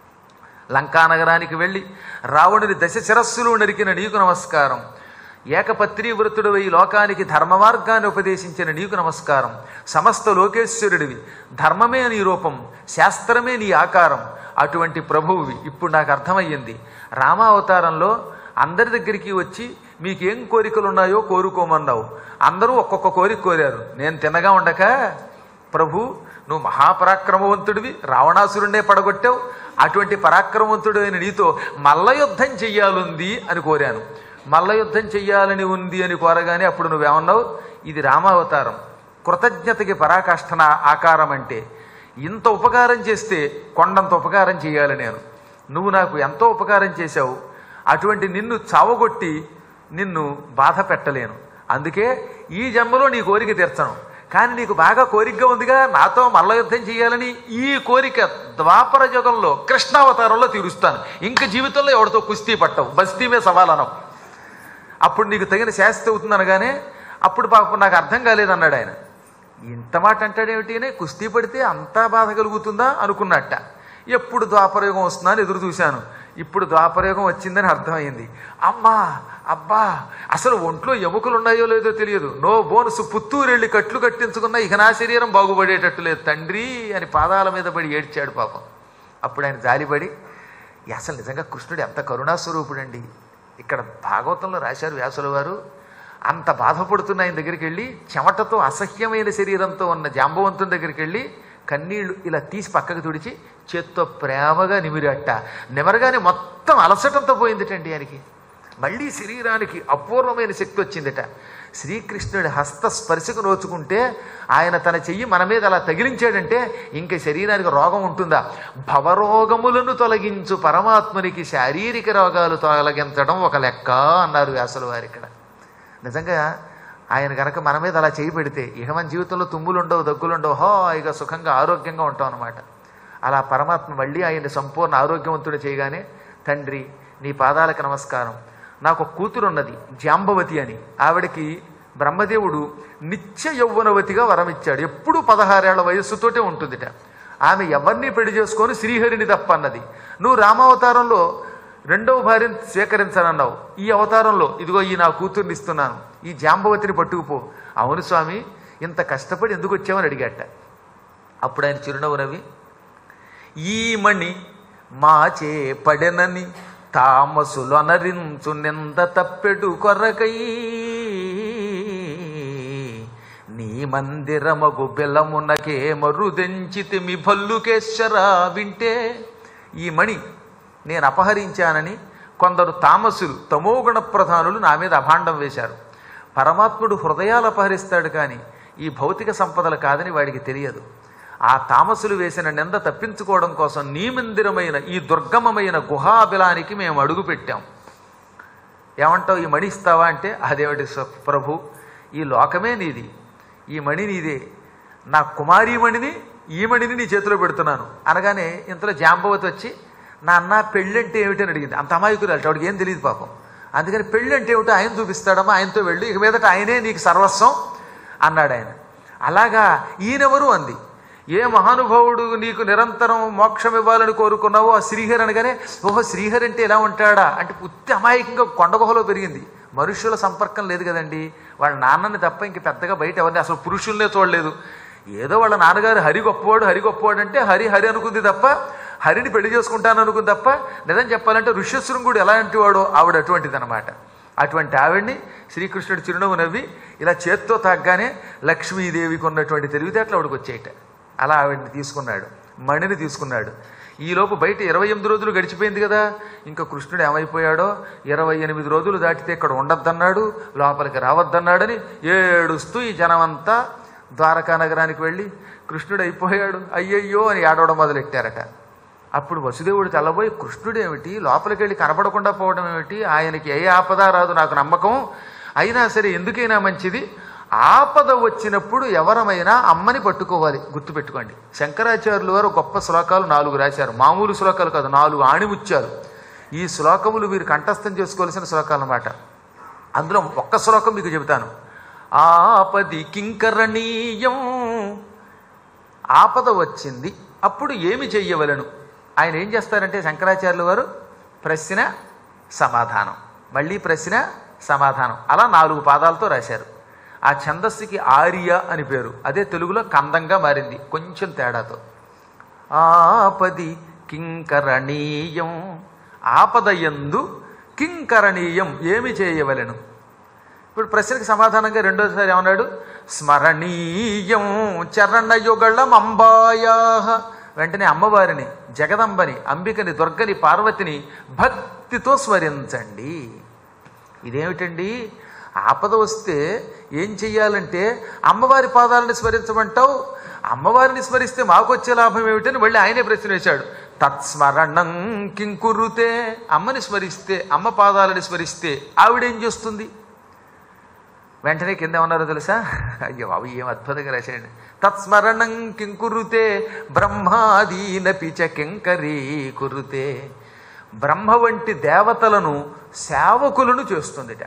లంకా నగరానికి వెళ్ళి రావణుని దశ శిరస్సులు నరికిన నీకు నమస్కారం ఏకపత్రి వృత్తుడు ఈ లోకానికి ధర్మ మార్గాన్ని ఉపదేశించిన నీకు నమస్కారం సమస్త లోకేశ్వరుడివి ధర్మమే నీ రూపం శాస్త్రమే నీ ఆకారం అటువంటి ప్రభువువి ఇప్పుడు నాకు అర్థమయ్యింది రామావతారంలో అందరి దగ్గరికి వచ్చి మీకేం కోరికలు ఉన్నాయో కోరుకోమన్నావు అందరూ ఒక్కొక్క కోరిక కోరారు నేను తినగా ఉండక ప్రభు నువ్వు మహాపరాక్రమవంతుడివి రావణాసురుణ్ణే పడగొట్టావు అటువంటి పరాక్రమవంతుడు అయిన నీతో మల్ల యుద్ధం చెయ్యాలుంది అని కోరాను మల్ల యుద్ధం చెయ్యాలని ఉంది అని కోరగానే అప్పుడు నువ్వేమన్నావు ఇది రామావతారం కృతజ్ఞతకి పరాకాష్ఠన ఆకారం అంటే ఇంత ఉపకారం చేస్తే కొండంత ఉపకారం చేయాలి నేను నువ్వు నాకు ఎంతో ఉపకారం చేశావు అటువంటి నిన్ను చావగొట్టి నిన్ను బాధ పెట్టలేను అందుకే ఈ జన్మలో నీ కోరిక తీర్చను కానీ నీకు బాగా కోరికగా ఉందిగా నాతో మల్ల యుద్ధం చేయాలని ఈ కోరిక ద్వాపర యుగంలో కృష్ణావతారంలో తీరుస్తాను ఇంక జీవితంలో ఎవరితో కుస్తీ పట్టవు బస్తీమే సవాలనం అప్పుడు నీకు తగిన శాస్తి అవుతుంది అనగానే అప్పుడు పాపం నాకు అర్థం కాలేదన్నాడు ఆయన ఇంత మాట అంటాడేమిటి అని కుస్తీ పడితే అంతా బాధ కలుగుతుందా అనుకున్నట్ట ఎప్పుడు ద్వాపరయుగం వస్తుందా అని ఎదురు చూశాను ఇప్పుడు ద్వాపరయుగం వచ్చిందని అర్థమైంది అమ్మా అబ్బా అసలు ఒంట్లో ఎముకలు ఉన్నాయో లేదో తెలియదు నో బోనస్ పుత్తూరెళ్ళి కట్లు కట్టించుకున్న ఇక నా శరీరం బాగుపడేటట్టు లేదు తండ్రి అని పాదాల మీద పడి ఏడ్చాడు పాపం అప్పుడు ఆయన జాలిపడి అసలు నిజంగా కృష్ణుడు ఎంత కరుణాస్వరూపుడండి ఇక్కడ భాగవతంలో రాశారు వ్యాసుల వారు అంత బాధపడుతున్న ఆయన దగ్గరికి వెళ్ళి చెమటతో అసహ్యమైన శరీరంతో ఉన్న జాంబవంతుని దగ్గరికి వెళ్ళి కన్నీళ్లు ఇలా తీసి పక్కకు తుడిచి చేత్తో ప్రేమగా నిమిరట్ట నిమరగానే మొత్తం అలసటంతో పోయిందిటండి ఆయనకి మళ్ళీ శరీరానికి అపూర్వమైన శక్తి వచ్చిందిట శ్రీకృష్ణుడి హస్త స్పర్శకు నోచుకుంటే ఆయన తన చెయ్యి మన మీద అలా తగిలించాడంటే ఇంక శరీరానికి రోగం ఉంటుందా భవరోగములను తొలగించు పరమాత్మునికి శారీరక రోగాలు తొలగించడం ఒక లెక్క అన్నారు వ్యాసుల వారు ఇక్కడ నిజంగా ఆయన కనుక మన మీద అలా చేయి పెడితే ఇక మన జీవితంలో తుమ్ములు ఉండవు దగ్గులు ఉండవు హాయిగా సుఖంగా ఆరోగ్యంగా ఉంటాం అనమాట అలా పరమాత్మ మళ్ళీ ఆయన్ని సంపూర్ణ ఆరోగ్యవంతుడు చేయగానే తండ్రి నీ పాదాలకు నమస్కారం నాకు ఒక కూతురు ఉన్నది జాంబవతి అని ఆవిడకి బ్రహ్మదేవుడు నిత్య యౌవనవతిగా వరం ఇచ్చాడు ఎప్పుడూ పదహారేళ్ల వయస్సుతోటే ఉంటుందిట ఆమె ఎవరిని పెళ్లి చేసుకొని శ్రీహరిని తప్ప అన్నది నువ్వు రామావతారంలో రెండవ భార్యను స్వీకరించనన్నావు ఈ అవతారంలో ఇదిగో ఈ నా కూతుర్ని ఇస్తున్నాను ఈ జాంబవతిని పట్టుకుపో అవును స్వామి ఇంత కష్టపడి ఎందుకు వచ్చావని అడిగాట అప్పుడు ఆయన చిరునవ్వు నవ్వి ఈ మణి మాచే పడెనని తామసులొనరించు నింద తప్పెడు కొరకై నీ మందిరమగు బెల్లమునకే మరుదెంచితిమి భల్లుకేశ్వరా వింటే ఈ మణి నేను అపహరించానని కొందరు తామసులు తమోగుణ ప్రధానులు నా మీద అభాండం వేశారు పరమాత్ముడు హృదయాలు అపహరిస్తాడు కానీ ఈ భౌతిక సంపదలు కాదని వాడికి తెలియదు ఆ తామసులు వేసిన నింద తప్పించుకోవడం కోసం నీ మందిరమైన ఈ దుర్గమమైన గుహాబిలానికి మేము అడుగు పెట్టాం ఏమంటావు ఈ మణి ఇస్తావా అంటే అదేమిటి స్వ- ప్రభు ఈ లోకమే నీది ఈ మణి నీదే నా కుమారీ మణిని ఈ మణిని నీ చేతిలో పెడుతున్నాను అనగానే ఇంతలో జాంబవతి వచ్చి నా అన్న పెళ్ళంటే ఏమిటి అని అడిగింది అంత అమాయకులు అంటే వాడికి ఏం తెలియదు పాపం అందుకని పెళ్ళి అంటే ఏమిటో ఆయన చూపిస్తాడమ్మా ఆయనతో వెళ్ళి ఇక మీదట ఆయనే నీకు సర్వస్వం అన్నాడు ఆయన అలాగా ఈయనెవరు అంది ఏ మహానుభావుడు నీకు నిరంతరం మోక్షం ఇవ్వాలని కోరుకున్నావో ఆ శ్రీహరి అనగానే ఓహో శ్రీహరి అంటే ఎలా ఉంటాడా అంటే పుత్తి అమాయకంగా కొండ గుహలో పెరిగింది మనుష్యుల సంపర్కం లేదు కదండి వాళ్ళ నాన్నని తప్ప ఇంక పెద్దగా బయట ఎవరిని అసలు పురుషుల్నే చూడలేదు ఏదో వాళ్ళ నాన్నగారు హరి గొప్పవాడు హరి గొప్పవాడు అంటే హరి హరి అనుకుంది తప్ప హరిని పెళ్లి చేసుకుంటాను అనుకుంది తప్ప నిజం చెప్పాలంటే ఋష్యశృంగుడు ఎలాంటి వాడో ఆవిడ అటువంటిది అనమాట అటువంటి ఆవిడ్ని శ్రీకృష్ణుడు చిరునవ్వు నవ్వి ఇలా చేత్తో తాగ్గానే లక్ష్మీదేవికి ఉన్నటువంటి తెలివితేటలు ఆవిడకి వచ్చేయట అలా ఆవిడ్ని తీసుకున్నాడు మణిని తీసుకున్నాడు ఈలోపు బయట ఇరవై ఎనిమిది రోజులు గడిచిపోయింది కదా ఇంకా కృష్ణుడు ఏమైపోయాడో ఇరవై ఎనిమిది రోజులు దాటితే ఇక్కడ ఉండొద్దన్నాడు లోపలికి రావద్దన్నాడని ఏడుస్తూ ఈ జనమంతా ద్వారకా నగరానికి వెళ్ళి కృష్ణుడు అయిపోయాడు అయ్యయ్యో అని ఏడవడం మొదలెట్టారట అప్పుడు వసుదేవుడు తెల్లబోయి కృష్ణుడు ఏమిటి లోపలికి వెళ్ళి కనపడకుండా పోవడం ఏమిటి ఆయనకి ఏ ఆపద రాదు నాకు నమ్మకం అయినా సరే ఎందుకైనా మంచిది ఆపద వచ్చినప్పుడు ఎవరమైనా అమ్మని పట్టుకోవాలి గుర్తుపెట్టుకోండి శంకరాచార్యులు వారు గొప్ప శ్లోకాలు నాలుగు రాశారు మామూలు శ్లోకాలు కాదు నాలుగు ఆణిముచ్చారు ఈ శ్లోకములు మీరు కంఠస్థం చేసుకోవాల్సిన శ్లోకాలు అన్నమాట అందులో ఒక్క శ్లోకం మీకు చెబుతాను ఆపది కింకరణీయం ఆపద వచ్చింది అప్పుడు ఏమి చెయ్యవలను ఆయన ఏం చేస్తారంటే శంకరాచార్యుల వారు ప్రశ్న సమాధానం మళ్ళీ ప్రశ్న సమాధానం అలా నాలుగు పాదాలతో రాశారు ఆ ఛందస్సుకి ఆర్య అని పేరు అదే తెలుగులో కందంగా మారింది కొంచెం తేడాతో ఆపది కింకరణీయం ఆపదయందు కింకరణీయం ఏమి చేయవలెను ఇప్పుడు ప్రశ్నకి సమాధానంగా రెండోసారి ఏమన్నాడు స్మరణీయం చరణయుగళం అంబాయా వెంటనే అమ్మవారిని జగదంబని అంబికని దుర్గని పార్వతిని భక్తితో స్మరించండి ఇదేమిటండి ఆపద వస్తే ఏం చెయ్యాలంటే అమ్మవారి పాదాలను స్మరించమంటావు అమ్మవారిని స్మరిస్తే మాకు వచ్చే లాభం ఏమిటని మళ్ళీ ఆయనే ప్రశ్న వేశాడు తత్స్మరణం కింకురుతే అమ్మని స్మరిస్తే అమ్మ పాదాలని స్మరిస్తే ఆవిడేం చేస్తుంది వెంటనే కింద ఏమన్నారో తెలుసా అయ్యో బాబు ఏం అద్భుతంగా రాశాడు తత్స్మరణం కింకురుతే బ్రహ్మాదీనపి చ కింకరీ కురుతే బ్రహ్మ వంటి దేవతలను సేవకులను చేస్తుందిట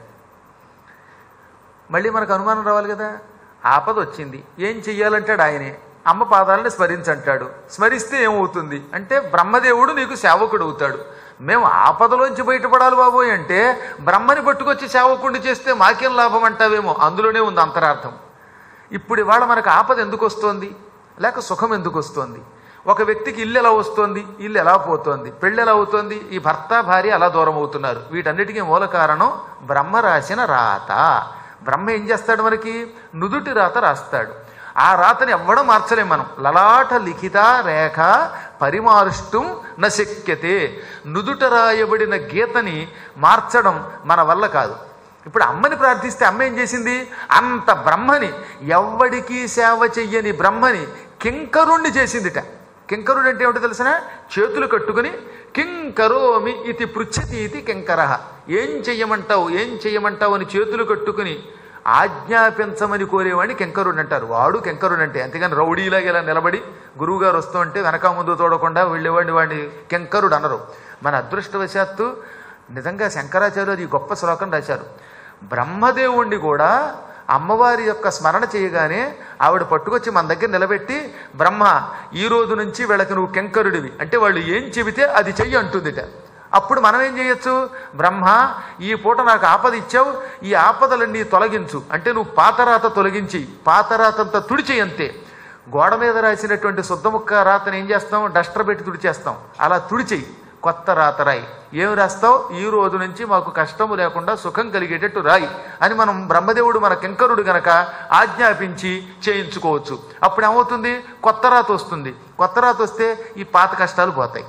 మళ్ళీ మనకు అనుమానం రావాలి కదా ఆపద వచ్చింది ఏం చెయ్యాలంటాడు ఆయనే అమ్మ పాదాలని స్మరించంటాడు స్మరిస్తే ఏమవుతుంది అంటే బ్రహ్మదేవుడు నీకు సేవకుడు అవుతాడు మేము ఆపదలోంచి బయటపడాలి బాబోయ్ అంటే బ్రహ్మని పట్టుకొచ్చి సేవకుడిని చేస్తే మాకేం లాభం అంటావేమో అందులోనే ఉంది అంతరార్థం ఇప్పుడు ఇవాళ మనకు ఆపద ఎందుకు వస్తోంది లేక సుఖం ఎందుకు వస్తోంది ఒక వ్యక్తికి ఇల్లు ఎలా వస్తోంది ఇల్లు ఎలా పోతోంది పెళ్ళి ఎలా అవుతోంది ఈ భర్త భార్య అలా దూరం అవుతున్నారు వీటన్నిటికీ మూల కారణం బ్రహ్మ రాసిన రాత బ్రహ్మ ఏం చేస్తాడు మనకి నుదుటి రాత రాస్తాడు ఆ రాతని ఎవ్వడం మార్చలేం మనం లలాట లిఖిత రేఖ పరిమారుష్టం నశక్యతే నుదుట రాయబడిన గీతని మార్చడం మన వల్ల కాదు ఇప్పుడు అమ్మని ప్రార్థిస్తే అమ్మ ఏం చేసింది అంత బ్రహ్మని ఎవ్వడికి సేవ చెయ్యని బ్రహ్మని కింకరుణ్ణి చేసిందిట కింకరుడు అంటే ఏమిటో తెలిసిన చేతులు కట్టుకుని కింకరోమి ఇది పృచ్చతి ఇది కింకర ఏం చెయ్యమంటావు ఏం చెయ్యమంటావు అని చేతులు కట్టుకుని ఆజ్ఞాపించమని కోరేవాడిని కెంకరుడు అంటారు వాడు కెంకరుడు అంటే అంతేగాని రౌడీలాగా ఇలా నిలబడి గురువుగారు వస్తూ ఉంటే వెనక ముందు తోడకుండా వెళ్ళేవాడిని వాడిని కెంకరుడు అనరు మన అదృష్టవశాత్తు నిజంగా శంకరాచార్యులు అది గొప్ప శ్లోకం రాశారు బ్రహ్మదేవుణ్ణి కూడా అమ్మవారి యొక్క స్మరణ చేయగానే ఆవిడ పట్టుకొచ్చి మన దగ్గర నిలబెట్టి బ్రహ్మ ఈ రోజు నుంచి వీళ్ళకి నువ్వు కెంకరుడివి అంటే వాళ్ళు ఏం చెబితే అది చెయ్యి అంటుందిట అప్పుడు మనం ఏం చేయొచ్చు బ్రహ్మ ఈ పూట నాకు ఆపద ఇచ్చావు ఈ ఆపదలన్నీ తొలగించు అంటే నువ్వు పాతరాత తొలగించి పాతరాతంతా తుడిచేయి అంతే గోడ మీద రాసినటువంటి శుద్ధముక్క రాతను ఏం చేస్తాం డస్టర్ పెట్టి తుడిచేస్తాం అలా తుడిచేయి కొత్త రాత రాయి ఏం రాస్తావు ఈ రోజు నుంచి మాకు కష్టము లేకుండా సుఖం కలిగేటట్టు రాయి అని మనం బ్రహ్మదేవుడు మన కింకరుడు గనక ఆజ్ఞాపించి చేయించుకోవచ్చు అప్పుడు ఏమవుతుంది కొత్త రాత వస్తుంది కొత్త రాత వస్తే ఈ పాత కష్టాలు పోతాయి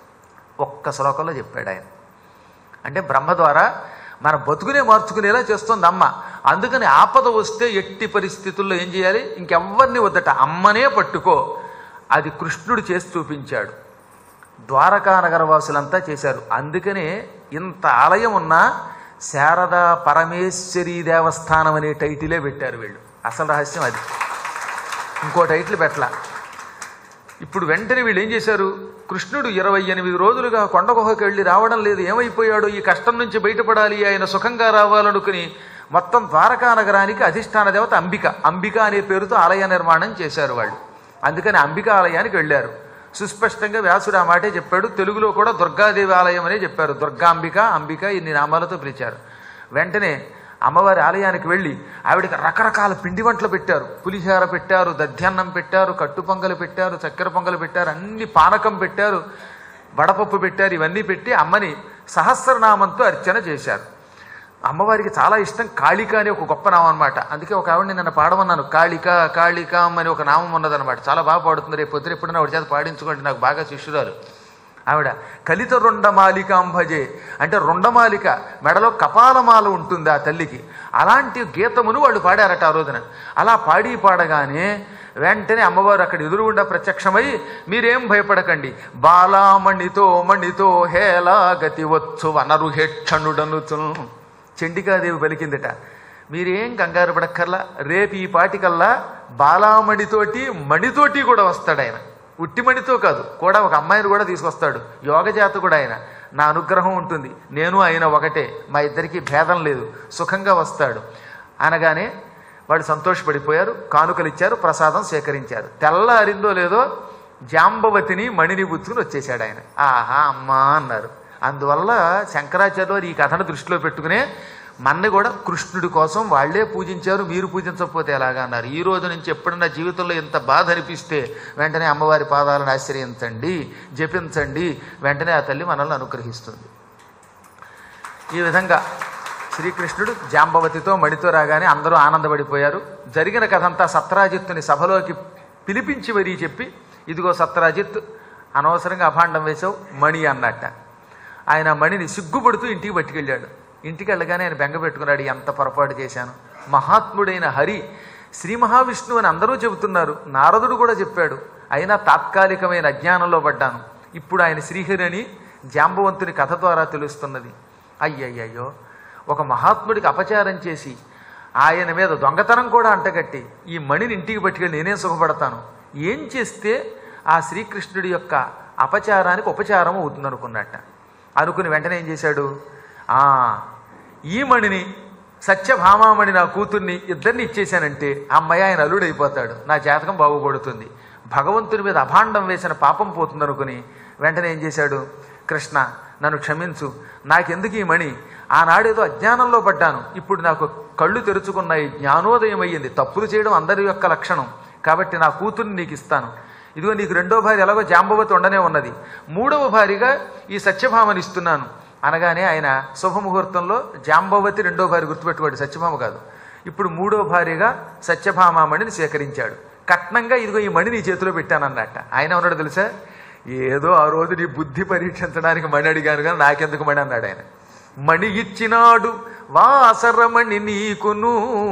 ఒక్క శ్లోకంలో చెప్పాడు ఆయన అంటే బ్రహ్మ ద్వారా మన బతుకునే మార్చుకునేలా చేస్తుంది అమ్మ అందుకని ఆపద వస్తే ఎట్టి పరిస్థితుల్లో ఏం చేయాలి ఇంకెవ్వరిని వద్దట అమ్మనే పట్టుకో అది కృష్ణుడు చేసి చూపించాడు ద్వారకా నగర వాసులంతా చేశారు అందుకనే ఇంత ఆలయం ఉన్నా శారదా పరమేశ్వరి దేవస్థానం అనే టైటిలే పెట్టారు వీళ్ళు అసలు రహస్యం అది ఇంకో టైటిల్ పెట్టలా ఇప్పుడు వెంటనే వీళ్ళు ఏం చేశారు కృష్ణుడు ఇరవై ఎనిమిది రోజులుగా కొండ గుహకి వెళ్ళి రావడం లేదు ఏమైపోయాడు ఈ కష్టం నుంచి బయటపడాలి ఆయన సుఖంగా రావాలనుకుని మొత్తం ద్వారకా నగరానికి అధిష్టాన దేవత అంబిక అంబిక అనే పేరుతో ఆలయ నిర్మాణం చేశారు వాళ్ళు అందుకని అంబిక ఆలయానికి వెళ్ళారు సుస్పష్టంగా వ్యాసుడు ఆ మాటే చెప్పాడు తెలుగులో కూడా దుర్గాదేవి ఆలయం అనే చెప్పారు దుర్గాంబిక అంబిక ఇన్ని నామాలతో పిలిచారు వెంటనే అమ్మవారి ఆలయానికి వెళ్ళి ఆవిడకి రకరకాల పిండి వంటలు పెట్టారు పులిహోర పెట్టారు దధ్యాన్నం పెట్టారు కట్టు పొంగలు పెట్టారు చక్కెర పొంగలు పెట్టారు అన్ని పానకం పెట్టారు వడపప్పు పెట్టారు ఇవన్నీ పెట్టి అమ్మని సహస్రనామంతో అర్చన చేశారు అమ్మవారికి చాలా ఇష్టం కాళిక అనే ఒక గొప్ప నామం అనమాట అందుకే ఒక ఆవిడని నన్ను పాడమన్నాను కాళిక కాళికాం అని ఒక నామం ఉన్నదన్నమాట చాలా బాగా పాడుతుంది రేపు పొద్దున ఎప్పుడైనా ఆవిడ చేత పాడించుకోండి నాకు బాగా శిష్యురాలు ఆవిడ కలిత రుండమాలికాంభజే అంటే రుండమాలిక మెడలో కపాలమాల ఉంటుంది ఆ తల్లికి అలాంటి గీతమును వాళ్ళు పాడారట ఆ రోజున అలా పాడి పాడగానే వెంటనే అమ్మవారు అక్కడ ఎదురుగుండా ప్రత్యక్షమై మీరేం భయపడకండి బాలామణితో మణితో హేలా గతి వచ్చు వనరుహేక్షణుడనుచు చండికాదేవి పలికిందట మీరేం కంగారు పడక్కర్లా రేపు ఈ పాటికల్లా బాలామణితోటి మణితోటి కూడా వస్తాడు ఆయన ఉట్టిమణితో కాదు కూడా ఒక అమ్మాయిని కూడా తీసుకొస్తాడు యోగజాత కూడా ఆయన నా అనుగ్రహం ఉంటుంది నేను ఆయన ఒకటే మా ఇద్దరికి భేదం లేదు సుఖంగా వస్తాడు అనగానే వాళ్ళు సంతోషపడిపోయారు కానుకలు ఇచ్చారు ప్రసాదం సేకరించారు తెల్లారిందో లేదో జాంబవతిని మణిని బుచ్చుకుని వచ్చేసాడు ఆయన ఆహా అమ్మా అన్నారు అందువల్ల శంకరాచార్య వారు ఈ కథను దృష్టిలో పెట్టుకునే మన్ని కూడా కృష్ణుడి కోసం వాళ్ళే పూజించారు మీరు పూజించకపోతే ఎలాగా అన్నారు ఈ రోజు నుంచి ఎప్పుడన్నా జీవితంలో ఇంత బాధ అనిపిస్తే వెంటనే అమ్మవారి పాదాలను ఆశ్రయించండి జపించండి వెంటనే ఆ తల్లి మనల్ని అనుగ్రహిస్తుంది ఈ విధంగా శ్రీకృష్ణుడు జాంబవతితో మణితో రాగానే అందరూ ఆనందపడిపోయారు జరిగిన కథంతా సత్రాజిత్తుని సభలోకి పిలిపించి మరీ చెప్పి ఇదిగో సత్రాజిత్ అనవసరంగా అభాండం వేశావు మణి అన్నట్ట ఆయన మణిని సిగ్గుపడుతూ ఇంటికి పట్టుకెళ్ళాడు ఇంటికి వెళ్ళగానే ఆయన బెంగ పెట్టుకున్నాడు ఎంత పొరపాటు చేశాను మహాత్ముడైన హరి శ్రీ మహావిష్ణువు అని అందరూ చెబుతున్నారు నారదుడు కూడా చెప్పాడు అయినా తాత్కాలికమైన అజ్ఞానంలో పడ్డాను ఇప్పుడు ఆయన శ్రీహరి అని జాంబవంతుని కథ ద్వారా తెలుస్తున్నది అయ్యయ్యయ్యో ఒక మహాత్ముడికి అపచారం చేసి ఆయన మీద దొంగతనం కూడా అంటగట్టి ఈ మణిని ఇంటికి పట్టుకెళ్ళి నేనేం సుఖపడతాను ఏం చేస్తే ఆ శ్రీకృష్ణుడి యొక్క అపచారానికి ఉపచారం అవుతుంది అనుకున్నట్ట అనుకుని వెంటనే ఏం చేశాడు ఆ ఈ మణిని సత్యభామామణి నా కూతుర్ని ఇద్దరిని ఇచ్చేశానంటే ఆ అమ్మాయి ఆయన అల్లుడైపోతాడు నా జాతకం బాగుపడుతుంది భగవంతుని మీద అభాండం వేసిన పాపం పోతుంది అనుకుని వెంటనే ఏం చేశాడు కృష్ణ నన్ను క్షమించు నాకెందుకు ఈ మణి ఆనాడేదో అజ్ఞానంలో పడ్డాను ఇప్పుడు నాకు కళ్ళు తెరుచుకున్నాయి జ్ఞానోదయం అయ్యింది తప్పులు చేయడం అందరి యొక్క లక్షణం కాబట్టి నా కూతుర్ని నీకు ఇస్తాను ఇదిగో నీకు రెండో భార్య ఎలాగో జాంబవతి ఉండనే ఉన్నది మూడవ భార్యగా ఈ సత్యభామని ఇస్తున్నాను అనగానే ఆయన శుభముహూర్తంలో జాంబవతి రెండో భార్య గుర్తుపెట్టుకోండి సత్యభామ కాదు ఇప్పుడు మూడో భార్యగా సత్యభామామణిని స్వీకరించాడు కట్నంగా ఇదిగో ఈ మణి నీ చేతిలో పెట్టానన్నట్ట ఆయన ఉన్నాడు తెలుసా ఏదో ఆ రోజు నీ బుద్ధి పరీక్షించడానికి మణి అడిగాను కానీ నాకెందుకు మణి అన్నాడు ఆయన మణి ఇచ్చినాడు వాసరమణి నీకును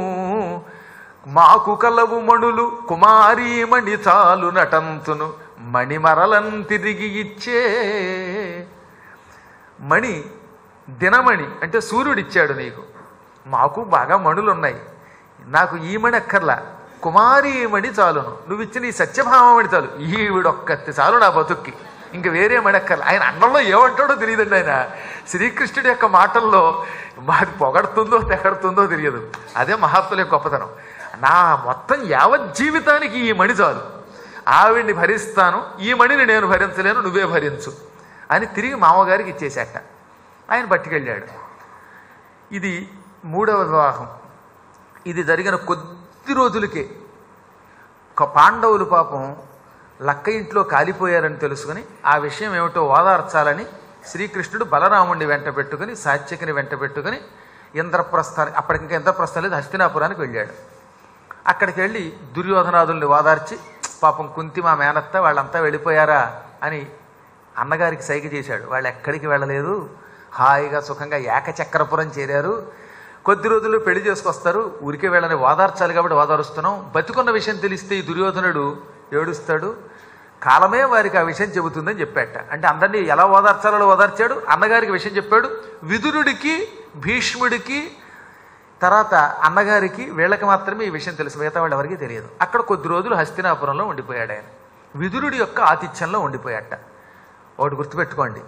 మాకు కలవు మణులు కుమారీమణి చాలు నటంతును మణిమరలం తిరిగి ఇచ్చే మణి దినమణి అంటే సూర్యుడిచ్చాడు నీకు మాకు బాగా మణులు ఉన్నాయి నాకు ఈ మణి అక్కర్లా కుమారీమణి చాలును నువ్వు ఇచ్చిన ఈ సత్యభామమణి చాలు ఈవిడొక్కతి చాలు నా బతుక్కి ఇంక వేరే మణి అక్కర్లా ఆయన అన్నంలో ఏమంటాడో తెలియదండి ఆయన శ్రీకృష్ణుడి యొక్క మాటల్లో మాది పొగడుతుందో తెగడుతుందో తెలియదు అదే మహాత్ముల యొక్క గొప్పతనం నా మొత్తం యావత్ జీవితానికి ఈ మణి చాలు ఆవిడ్ని భరిస్తాను ఈ మణిని నేను భరించలేను నువ్వే భరించు అని తిరిగి మామగారికి ఇచ్చేసేట ఆయన పట్టుకెళ్ళాడు ఇది మూడవ వివాహం ఇది జరిగిన కొద్ది రోజులకే ఒక పాండవులు పాపం లక్క ఇంట్లో కాలిపోయారని తెలుసుకుని ఆ విషయం ఏమిటో ఓదార్చాలని శ్రీకృష్ణుడు బలరాముడిని వెంట పెట్టుకుని సాత్యకిని వెంట పెట్టుకుని ఇంద్రప్రస్థానికి అప్పటికి ఇంకా ఇంద్రప్రస్థం లేదు హస్తినాపురానికి వెళ్ళాడు అక్కడికి వెళ్ళి దుర్యోధనాదుల్ని ఓదార్చి పాపం కుంతి మా మేనత్త వాళ్ళంతా వెళ్ళిపోయారా అని అన్నగారికి సైగ చేశాడు వాళ్ళు ఎక్కడికి వెళ్ళలేదు హాయిగా సుఖంగా ఏకచక్రపురం చేరారు కొద్ది రోజుల్లో పెళ్లి చేసుకొస్తారు ఊరికే వెళ్ళని ఓదార్చాలి కాబట్టి ఓదారుస్తున్నాం బతికున్న విషయం తెలిస్తే ఈ దుర్యోధనుడు ఏడుస్తాడు కాలమే వారికి ఆ విషయం చెబుతుందని చెప్పాట అంటే అందరినీ ఎలా ఓదార్చాలో అలా ఓదార్చాడు అన్నగారికి విషయం చెప్పాడు విదురుడికి భీష్ముడికి తర్వాత అన్నగారికి వీళ్ళకి మాత్రమే ఈ విషయం తెలుసు మిగతా వాళ్ళు ఎవరికీ తెలియదు అక్కడ కొద్ది రోజులు హస్తినాపురంలో ఉండిపోయాడు ఆయన విదురుడి యొక్క ఆతిథ్యంలో ఉండిపోయాట ఒకటి గుర్తుపెట్టుకోండి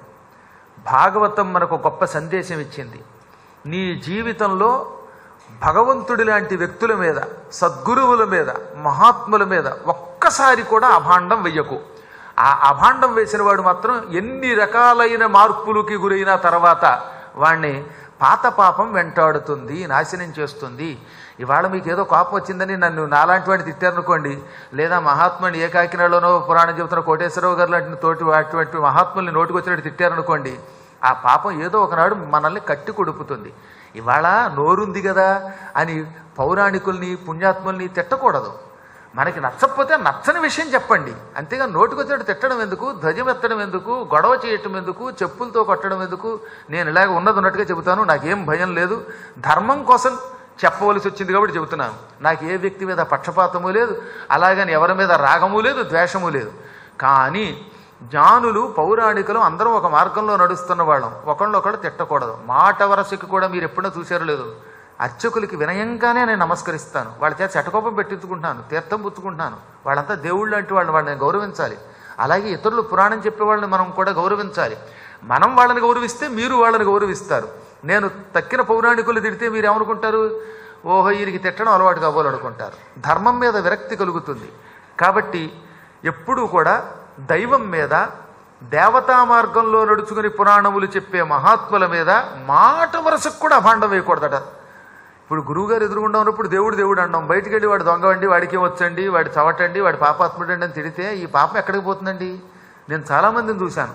భాగవతం మనకు గొప్ప సందేశం ఇచ్చింది నీ జీవితంలో భగవంతుడి లాంటి వ్యక్తుల మీద సద్గురువుల మీద మహాత్ముల మీద ఒక్కసారి కూడా అభాండం వెయ్యకు ఆ అభాండం వేసిన వాడు మాత్రం ఎన్ని రకాలైన మార్పులకి గురైన తర్వాత వాణ్ణి పాత పాపం వెంటాడుతుంది నాశనం చేస్తుంది ఇవాళ మీకు ఏదో కోపం వచ్చిందని నన్ను నాలాంటి వాడిని తిట్టారనుకోండి లేదా మహాత్ముని ఏ కాకినాడలోనో పురాణం చెబుతున్న కోటేశ్వరరావు గారు లాంటి తోటి అటువంటి మహాత్ముల్ని నోటుకొచ్చినట్టు తిట్టారనుకోండి ఆ పాపం ఏదో ఒకనాడు మనల్ని కట్టి కొడుపుతుంది ఇవాళ నోరుంది కదా అని పౌరాణికుల్ని పుణ్యాత్ముల్ని తిట్టకూడదు మనకి నచ్చకపోతే నచ్చని విషయం చెప్పండి అంతేగా నోటికొచ్చినట్టు తిట్టడం ఎందుకు ధ్వజం ఎత్తడం ఎందుకు గొడవ చేయటం ఎందుకు చెప్పులతో కొట్టడం ఎందుకు నేను ఇలాగ ఉన్నది ఉన్నట్టుగా చెబుతాను నాకేం భయం లేదు ధర్మం కోసం చెప్పవలసి వచ్చింది కాబట్టి చెబుతున్నాను నాకు ఏ వ్యక్తి మీద పక్షపాతము లేదు అలాగని ఎవరి మీద రాగము లేదు ద్వేషము లేదు కానీ జ్ఞానులు పౌరాణికులు అందరం ఒక మార్గంలో నడుస్తున్న వాళ్ళం ఒకళ్ళొకళ్ళు తిట్టకూడదు మాట వరసకి కూడా మీరు ఎప్పుడో చూశారో లేదు అర్చకులకి వినయంగానే నేను నమస్కరిస్తాను వాళ్ళ చేత చటకోపం పెట్టించుకుంటున్నాను తీర్థం పుచ్చుకుంటున్నాను వాళ్ళంతా దేవుళ్ళు లాంటి వాళ్ళని వాళ్ళని గౌరవించాలి అలాగే ఇతరులు పురాణం చెప్పే వాళ్ళని మనం కూడా గౌరవించాలి మనం వాళ్ళని గౌరవిస్తే మీరు వాళ్ళని గౌరవిస్తారు నేను తక్కిన పౌరాణికులు తిడితే మీరు ఏమనుకుంటారు ఓహో ఈయనకి తిట్టడం అలవాటు కాబోలనుకుంటారు ధర్మం మీద విరక్తి కలుగుతుంది కాబట్టి ఎప్పుడూ కూడా దైవం మీద దేవతా మార్గంలో నడుచుకుని పురాణములు చెప్పే మహాత్ముల మీద మాట వరసకు కూడా అభాండం వేయకూడదట ఇప్పుడు గురువుగారు ఎదురుగుండా ఉన్నప్పుడు దేవుడు దేవుడు అంటాం బయటికి వెళ్ళి వాడు దొంగవండి వాడికి వచ్చండి వాడి చవటండి వాడి పాపాత్ముడండి అని తిడితే ఈ పాపం ఎక్కడికి పోతుందండి నేను చాలామందిని చూశాను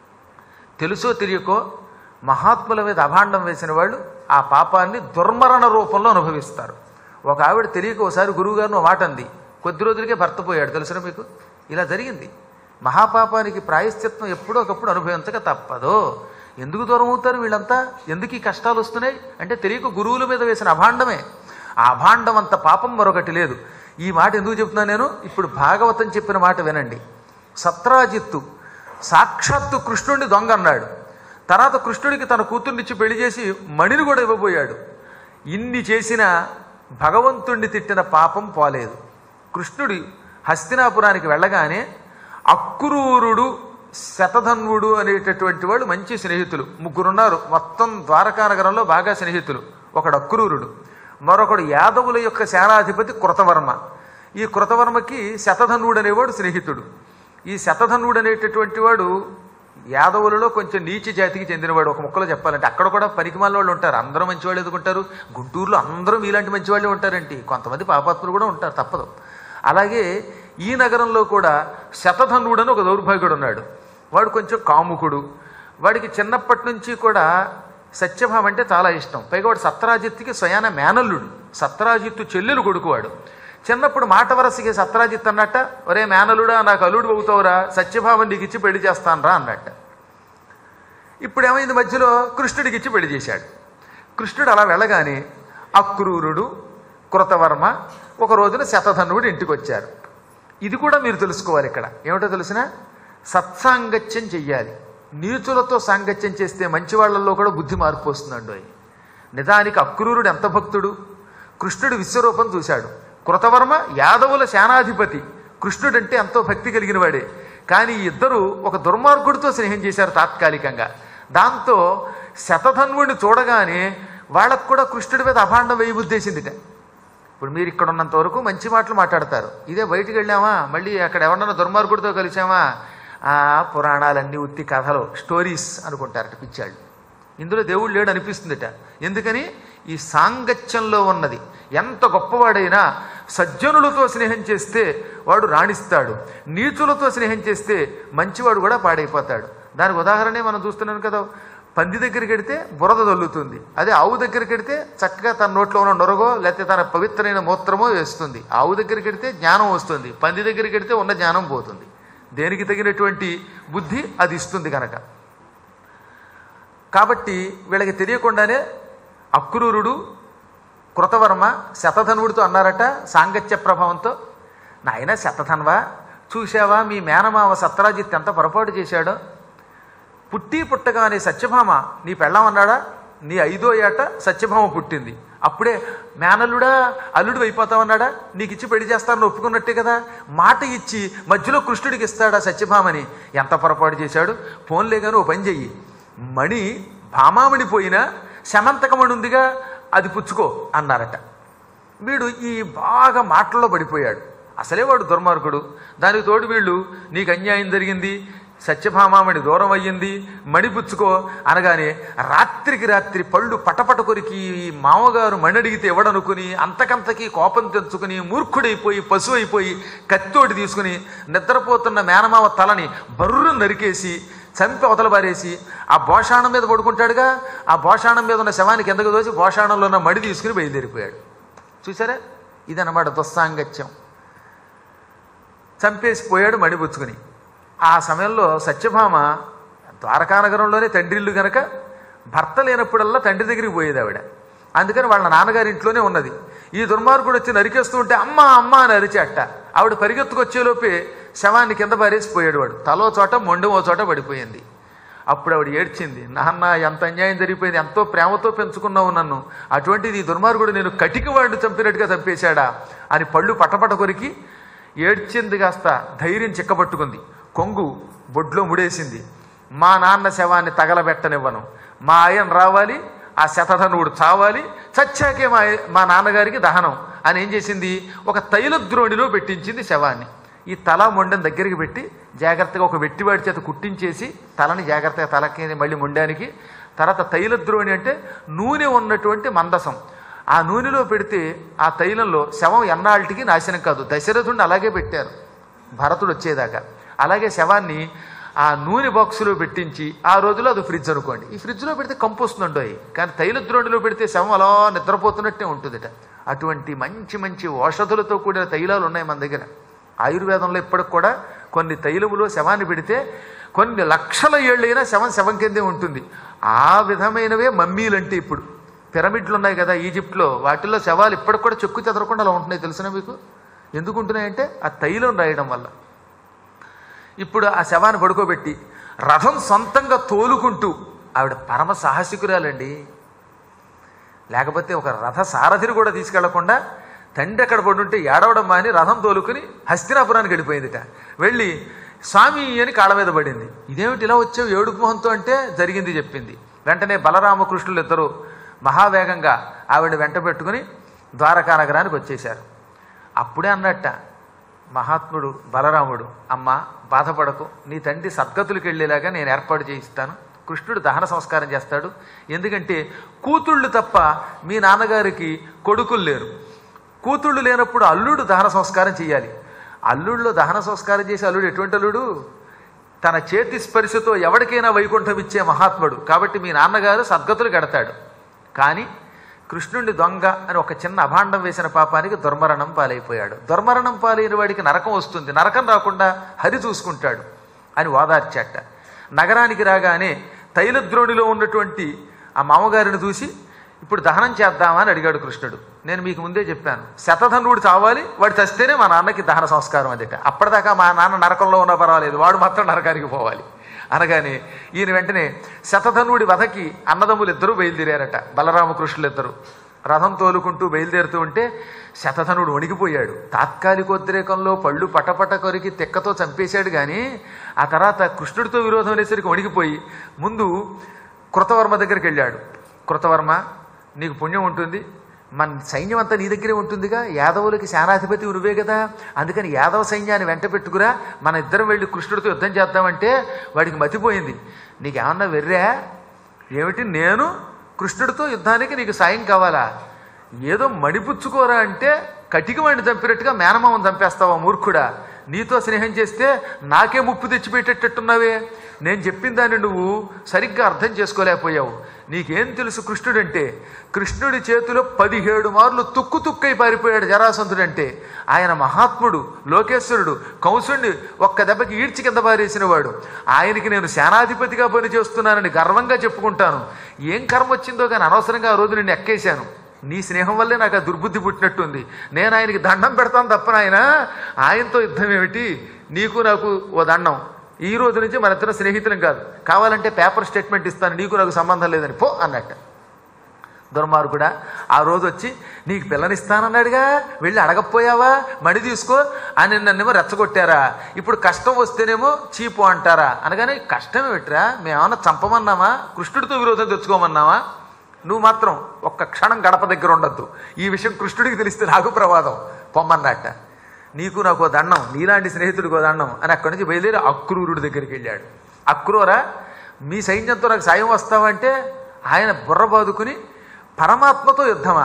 తెలుసో తెలియకో మహాత్ముల మీద అభాండం వేసిన వాళ్ళు ఆ పాపాన్ని దుర్మరణ రూపంలో అనుభవిస్తారు ఒక ఆవిడ తెలియక ఒకసారి గురువుగారిని ఒక మాట అంది కొద్ది రోజులకే భర్త పోయాడు తెలుసునా మీకు ఇలా జరిగింది మహాపాపానికి ప్రాయశ్చిత్తం ఎప్పుడో ఒకప్పుడు అనుభవించక తప్పదు ఎందుకు దూరం అవుతారు వీళ్ళంతా ఎందుకు ఈ కష్టాలు వస్తున్నాయి అంటే తెలియక గురువుల మీద వేసిన అభాండమే ఆ అభాండం అంత పాపం మరొకటి లేదు ఈ మాట ఎందుకు చెప్తున్నాను నేను ఇప్పుడు భాగవతం చెప్పిన మాట వినండి సత్రాజిత్తు సాక్షాత్తు కృష్ణుడిని దొంగ అన్నాడు తర్వాత కృష్ణుడికి తన కూతుర్నిచ్చి పెళ్లి చేసి మణిని కూడా ఇవ్వబోయాడు ఇన్ని చేసిన భగవంతుణ్ణి తిట్టిన పాపం పోలేదు కృష్ణుడి హస్తినాపురానికి వెళ్ళగానే అక్రూరుడు శతధన్వుడు అనేటటువంటి వాడు మంచి స్నేహితులు ముగ్గురున్నారు మొత్తం ద్వారకా నగరంలో బాగా స్నేహితులు ఒకడు అక్రూరుడు మరొకడు యాదవుల యొక్క సేనాధిపతి కృతవర్మ ఈ కృతవర్మకి శతధన్వుడు అనేవాడు స్నేహితుడు ఈ శతధన్వుడు అనేటటువంటి వాడు యాదవులలో కొంచెం నీచ జాతికి చెందినవాడు ఒక ముక్కలో చెప్పాలంటే అక్కడ కూడా పనికిమాల వాళ్ళు ఉంటారు అందరూ మంచి వాళ్ళు ఎదుర్కొంటారు గుంటూరులో అందరూ మీలాంటి మంచి వాళ్ళే ఉంటారండి కొంతమంది పాపాత్ములు కూడా ఉంటారు తప్పదు అలాగే ఈ నగరంలో కూడా శతధనుడు అని ఒక దౌర్భాగ్యుడు ఉన్నాడు వాడు కొంచెం కాముకుడు వాడికి చిన్నప్పటి నుంచి కూడా సత్యభామ అంటే చాలా ఇష్టం పైగా వాడు సత్రాజిత్తుకి స్వయాన మేనల్లుడు సత్రాజిత్తు చెల్లెలు కొడుకువాడు చిన్నప్పుడు మాట వరసకి సత్రాజిత్ అన్నట్ట ఒరే మేనలుడా నాకు అల్లుడు అవుతావురా సత్యభామ నీకు ఇచ్చి పెళ్లి చేస్తానరా అన్నట్ట ఇప్పుడు ఏమైంది మధ్యలో కృష్ణుడికి ఇచ్చి పెళ్లి చేశాడు కృష్ణుడు అలా వెళ్ళగానే అక్రూరుడు కృతవర్మ ఒక రోజున శతధనుడు ఇంటికి వచ్చారు ఇది కూడా మీరు తెలుసుకోవాలి ఇక్కడ ఏమిటో తెలిసిన సత్సాంగత్యం చెయ్యాలి నీచులతో సాంగత్యం చేస్తే మంచి వాళ్ళల్లో కూడా బుద్ధి మార్పు వస్తుందండి నిజానికి అక్రూరుడు ఎంత భక్తుడు కృష్ణుడు విశ్వరూపం చూశాడు కృతవర్మ యాదవుల సేనాధిపతి కృష్ణుడంటే ఎంతో భక్తి కలిగిన వాడే కానీ ఈ ఇద్దరు ఒక దుర్మార్గుడితో స్నేహం చేశారు తాత్కాలికంగా దాంతో శతధన్వుడిని చూడగానే వాళ్ళకు కూడా కృష్ణుడి మీద అభాండం వేయి ఉద్దేశిందిట ఇప్పుడు మీరు ఇక్కడ ఉన్నంత వరకు మంచి మాటలు మాట్లాడతారు ఇదే బయటికి వెళ్ళామా మళ్ళీ అక్కడ ఎవరన్నా దుర్మార్గుడితో కలిసామా ఆ పురాణాలన్నీ ఉత్తి కథలు స్టోరీస్ అనుకుంటారట పిచ్చాళ్ళు ఇందులో దేవుడు లేడు అనిపిస్తుందిట ఎందుకని ఈ సాంగత్యంలో ఉన్నది ఎంత గొప్పవాడైనా సజ్జనులతో స్నేహం చేస్తే వాడు రాణిస్తాడు నీచులతో స్నేహం చేస్తే మంచివాడు కూడా పాడైపోతాడు దానికి ఉదాహరణే మనం చూస్తున్నాం కదా పంది దగ్గరికి వెడితే బురద దొల్లుతుంది అదే ఆవు దగ్గరికి వెడితే చక్కగా తన నోట్లో ఉన్న నొరగో లేకపోతే తన పవిత్రమైన మూత్రమో వేస్తుంది ఆవు దగ్గరికి వెడితే జ్ఞానం వస్తుంది పంది దగ్గరికి వెడితే ఉన్న జ్ఞానం పోతుంది దేనికి తగినటువంటి బుద్ధి అది ఇస్తుంది కనుక కాబట్టి వీళ్ళకి తెలియకుండానే అక్రూరుడు కృతవర్మ శతధనుడితో అన్నారట సాంగత్య ప్రభావంతో నాయన శతధన్వా చూశావా మీ మేనమావ సత్రాజిత్ ఎంత పొరపాటు చేశాడో పుట్టి పుట్టగానే సత్యభామ నీ పెళ్ళామన్నాడా నీ ఐదో ఏట సత్యభామ పుట్టింది అప్పుడే మేనల్లుడా అల్లుడు అయిపోతావన్నాడా నీకు ఇచ్చి పెళ్లి చేస్తానని ఒప్పుకున్నట్టే కదా మాట ఇచ్చి మధ్యలో కృష్ణుడికి ఇస్తాడా సత్యభామని ఎంత పొరపాటు చేశాడు ఫోన్లే కానీ ఓ పని చెయ్యి మణి భామామణి పోయినా శమంతకమణి ఉందిగా అది పుచ్చుకో అన్నారట వీడు ఈ బాగా మాటల్లో పడిపోయాడు అసలే వాడు దుర్మార్గుడు దానికి తోడు వీళ్ళు నీకు అన్యాయం జరిగింది సత్యభామామణి దూరం అయ్యింది మణిపుచ్చుకో అనగానే రాత్రికి రాత్రి పళ్ళు పటపట కొరికి ఈ మామగారు మణి అడిగితే ఇవ్వడనుకుని అంతకంతకి కోపం తెంచుకుని మూర్ఖుడైపోయి పశువు అయిపోయి కత్తోటి తీసుకుని నిద్రపోతున్న మేనమామ తలని బర్రు నరికేసి చంపి అవతల పారేసి ఆ భోషాణం మీద పడుకుంటాడుగా ఆ భోషాణం మీద ఉన్న శవానికి ఎందుకు దోసి భోషాణంలో ఉన్న మడి తీసుకుని బయలుదేరిపోయాడు చూసారా ఇదన్నమాట దుస్సాంగత్యం చంపేసి పోయాడు మడిపుచ్చుకుని ఆ సమయంలో సత్యభామ ద్వారకానగరంలోనే తండ్రిల్లు గనక భర్త లేనప్పుడల్లా తండ్రి దగ్గరికి పోయేది ఆవిడ అందుకని వాళ్ళ నాన్నగారి ఇంట్లోనే ఉన్నది ఈ దుర్మార్గుడు వచ్చి నరికేస్తూ ఉంటే అమ్మ అమ్మ అని అరిచేట ఆవిడ పరిగెత్తుకొచ్చేలోపే శవాన్ని కింద పారేసి పోయాడు వాడు తలో చోట మొండెం ఓ చోట పడిపోయింది అప్పుడు ఆవిడ ఏడ్చింది నాన్న ఎంత అన్యాయం జరిగిపోయింది ఎంతో ప్రేమతో పెంచుకున్నావు నన్ను అటువంటిది ఈ దుర్మార్గుడు నేను కటికి వాడిని చంపినట్టుగా చంపేశాడా అని పళ్ళు పటపట కొరికి ఏడ్చింది కాస్త ధైర్యం చిక్కబట్టుకుంది కొంగు బొడ్లో ముడేసింది మా నాన్న శవాన్ని తగలబెట్టనివ్వను మా ఆయన రావాలి ఆ శతధనుడు చావాలి చచ్చాకే మా మా నాన్నగారికి దహనం అని ఏం చేసింది ఒక తైల ద్రోణిలో పెట్టించింది శవాన్ని ఈ తల మొండెం దగ్గరికి పెట్టి జాగ్రత్తగా ఒక వెట్టివాడి చేత కుట్టించేసి తలని జాగ్రత్తగా తలకి మళ్ళీ మొండానికి తర్వాత తైల ద్రోణి అంటే నూనె ఉన్నటువంటి మందసం ఆ నూనెలో పెడితే ఆ తైలంలో శవం ఎన్నాళ్ళకి నాశనం కాదు దశరథుడిని అలాగే పెట్టారు భరతుడు వచ్చేదాకా అలాగే శవాన్ని ఆ నూనె బాక్సులో పెట్టించి ఆ రోజులో అది ఫ్రిడ్జ్ అనుకోండి ఈ ఫ్రిడ్జ్లో పెడితే కంపు వస్తుందండో కానీ తైల ద్రోణిలో పెడితే శవం అలా నిద్రపోతున్నట్టే ఉంటుందిట అటువంటి మంచి మంచి ఔషధులతో కూడిన తైలాలు ఉన్నాయి మన దగ్గర ఆయుర్వేదంలో ఇప్పటికి కూడా కొన్ని తైలములో శవాన్ని పెడితే కొన్ని లక్షల ఏళ్ళైనా శవం శవం కిందే ఉంటుంది ఆ విధమైనవే మమ్మీలు అంటే ఇప్పుడు పిరమిడ్లు ఉన్నాయి కదా ఈజిప్ట్లో వాటిల్లో శవాలు ఇప్పటికి కూడా చెక్కు చెదరకుండా అలా ఉంటున్నాయి తెలిసిన మీకు ఎందుకు ఉంటున్నాయంటే ఆ తైలం రాయడం వల్ల ఇప్పుడు ఆ శవాన్ని పడుకోబెట్టి రథం సొంతంగా తోలుకుంటూ ఆవిడ పరమ సాహసికురాలండి లేకపోతే ఒక రథ సారథిని కూడా తీసుకెళ్లకుండా తండ్రి అక్కడ పడుంటే ఏడవడం మాని రథం తోలుకుని హస్తినాపురానికి వెళ్ళిపోయిందిట వెళ్ళి స్వామి అని కాళ్ళ మీద పడింది ఇదేమిటి ఇలా వచ్చావు ఏడుపు మొహంతో అంటే జరిగింది చెప్పింది వెంటనే బలరామకృష్ణులు ఇద్దరు మహావేగంగా ఆవిడ వెంట పెట్టుకుని ద్వారకా నగరానికి వచ్చేశారు అప్పుడే అన్నట్ట మహాత్ముడు బలరాముడు అమ్మ బాధపడకు నీ తండ్రి సద్గతులకు వెళ్ళేలాగా నేను ఏర్పాటు చేయిస్తాను కృష్ణుడు దహన సంస్కారం చేస్తాడు ఎందుకంటే కూతుళ్ళు తప్ప మీ నాన్నగారికి కొడుకులు లేరు కూతుళ్ళు లేనప్పుడు అల్లుడు దహన సంస్కారం చేయాలి అల్లుళ్ళు దహన సంస్కారం చేసే అల్లుడు ఎటువంటి అల్లుడు తన చేతి స్పర్శతో ఎవరికైనా వైకుంఠం ఇచ్చే మహాత్ముడు కాబట్టి మీ నాన్నగారు సద్గతులు కడతాడు కానీ కృష్ణుడిని దొంగ అని ఒక చిన్న అభాండం వేసిన పాపానికి దుర్మరణం పాలైపోయాడు దుర్మరణం పాలైన వాడికి నరకం వస్తుంది నరకం రాకుండా హరి చూసుకుంటాడు అని ఓదార్చాట నగరానికి రాగానే తైలద్రోణిలో ఉన్నటువంటి ఆ మామగారిని చూసి ఇప్పుడు దహనం చేద్దామా అని అడిగాడు కృష్ణుడు నేను మీకు ముందే చెప్పాను శతధనుడు చావాలి వాడు చస్తేనే మా నాన్నకి దహన సంస్కారం అదిట అప్పటిదాకా మా నాన్న నరకంలో ఉన్నా పర్వాలేదు వాడు మాత్రం నరకానికి పోవాలి అనగానే ఈయన వెంటనే శతధనుడి వధకి అన్నదమ్ములు ఇద్దరూ బయలుదేరారట బలరామకృష్ణులు ఇద్దరు రథం తోలుకుంటూ బయలుదేరుతూ ఉంటే శతధనుడు వణికిపోయాడు తాత్కాలికోద్రేకంలో పళ్ళు పటపట కొరికి తెక్కతో చంపేశాడు కానీ ఆ తర్వాత కృష్ణుడితో విరోధం అనేసరికి వణికిపోయి ముందు కృతవర్మ దగ్గరికి వెళ్ళాడు కృతవర్మ నీకు పుణ్యం ఉంటుంది మన సైన్యం అంతా నీ దగ్గరే ఉంటుందిగా యాదవులకి సేనాధిపతి నువ్వే కదా అందుకని యాదవ సైన్యాన్ని వెంట పెట్టుకురా మన ఇద్దరం వెళ్ళి కృష్ణుడితో యుద్ధం చేద్దామంటే వాడికి మతిపోయింది నీకేమన్నా వెర్రా ఏమిటి నేను కృష్ణుడితో యుద్ధానికి నీకు సాయం కావాలా ఏదో మణిపుచ్చుకోరా అంటే కటికి వాడిని చంపినట్టుగా మేనమామని చంపేస్తావా మూర్ఖుడా నీతో స్నేహం చేస్తే నాకే ముప్పు తెచ్చిపెట్టేటట్టున్నావే నేను చెప్పిన దాన్ని నువ్వు సరిగ్గా అర్థం చేసుకోలేకపోయావు నీకేం తెలుసు కృష్ణుడంటే కృష్ణుడి చేతిలో పదిహేడు మార్లు తుక్కు తుక్కై పారిపోయాడు జరాసంధుడంటే ఆయన మహాత్ముడు లోకేశ్వరుడు కంసుడిని ఒక్క దెబ్బకి ఈడ్చి కింద పారేసిన వాడు ఆయనకి నేను సేనాధిపతిగా పనిచేస్తున్నానని గర్వంగా చెప్పుకుంటాను ఏం కర్మ వచ్చిందో కానీ అనవసరంగా ఆ రోజు నిన్ను ఎక్కేశాను నీ స్నేహం వల్లే నాకు ఆ దుర్బుద్ధి పుట్టినట్టుంది నేను ఆయనకి దండం పెడతాను తప్ప నాయన ఆయనతో యుద్ధం ఏమిటి నీకు నాకు ఓ దండం ఈ రోజు నుంచి మన ఇద్దరం స్నేహితులం కాదు కావాలంటే పేపర్ స్టేట్మెంట్ ఇస్తాను నీకు నాకు సంబంధం లేదని పో అన్నట్టు దుర్మార్గుడా ఆ రోజు వచ్చి నీకు పిల్లనిస్తానన్నాడుగా వెళ్ళి అడగపోయావా మడి తీసుకో అని నన్నేమో రెచ్చగొట్టారా ఇప్పుడు కష్టం వస్తేనేమో చీపు అంటారా అనగానే కష్టం ఏమిట్రా మేమన్నా చంపమన్నామా కృష్ణుడితో విరోధం తెచ్చుకోమన్నావా నువ్వు మాత్రం ఒక్క క్షణం గడప దగ్గర ఉండొద్దు ఈ విషయం కృష్ణుడికి తెలిస్తే నాకు ప్రమాదం పొమ్మన్నట్ట నీకు నాకు ఓ దండం నీలాంటి స్నేహితుడికి ఓ దండం అని అక్కడి నుంచి బయలుదేరి అక్రూరుడి దగ్గరికి వెళ్ళాడు అక్రూరా మీ సైన్యంతో నాకు సాయం వస్తావంటే ఆయన బుర్ర బాదుకుని పరమాత్మతో యుద్ధమా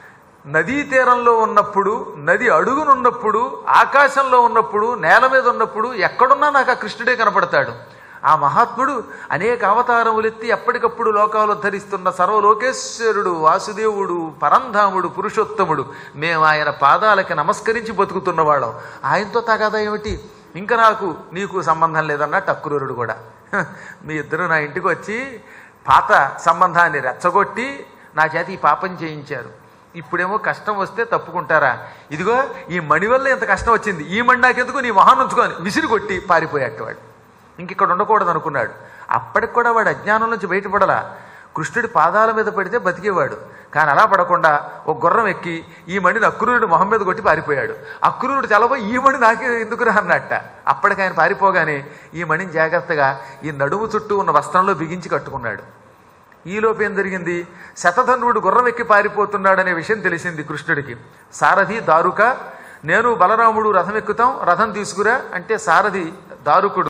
నదీ తీరంలో ఉన్నప్పుడు నది అడుగునున్నప్పుడు ఆకాశంలో ఉన్నప్పుడు నేల మీద ఉన్నప్పుడు ఎక్కడున్నా నాకు ఆ కృష్ణుడే కనపడతాడు ఆ మహాత్ముడు అనేక అవతారములెత్తి ఎప్పటికప్పుడు లోకాలు ధరిస్తున్న సర్వలోకేశ్వరుడు వాసుదేవుడు పరంధాముడు పురుషోత్తముడు మేము ఆయన పాదాలకి నమస్కరించి బతుకుతున్న వాళ్ళం ఆయనతో తగాదా ఏమిటి ఇంకా నాకు నీకు సంబంధం లేదన్నట్టు అక్రూరుడు కూడా హ, మీ ఇద్దరు నా ఇంటికి వచ్చి పాత సంబంధాన్ని రెచ్చగొట్టి నా చేత ఈ పాపం చేయించారు ఇప్పుడేమో కష్టం వస్తే తప్పుకుంటారా ఇదిగో ఈ మణి వల్ల ఇంత కష్టం వచ్చింది ఈ మణి నాకెందుకు నీ మొహాన్ని ఉంచుకొని విసిరి కొట్టి పారిపోయాడు వాడు ఇంక ఇక్కడ ఉండకూడదు అనుకున్నాడు అప్పటికి కూడా వాడు అజ్ఞానం నుంచి బయటపడలా కృష్ణుడి పాదాల మీద పడితే బతికేవాడు కానీ అలా పడకుండా ఒక గుర్రం ఎక్కి ఈ మణిని అక్రూరుడు మొహం మీద కొట్టి పారిపోయాడు అక్రూరుడు చలబోయి ఈ మణి నాకే ఎందుకురా అన్నట్ట అప్పటికి ఆయన పారిపోగానే ఈ మణిని జాగ్రత్తగా ఈ నడుము చుట్టూ ఉన్న వస్త్రంలో బిగించి కట్టుకున్నాడు ఈలోపు ఏం జరిగింది శతధనుడు గుర్రం ఎక్కి పారిపోతున్నాడనే విషయం తెలిసింది కృష్ణుడికి సారథి దారుక నేను బలరాముడు రథం ఎక్కుతాం రథం తీసుకురా అంటే సారథి దారుకుడు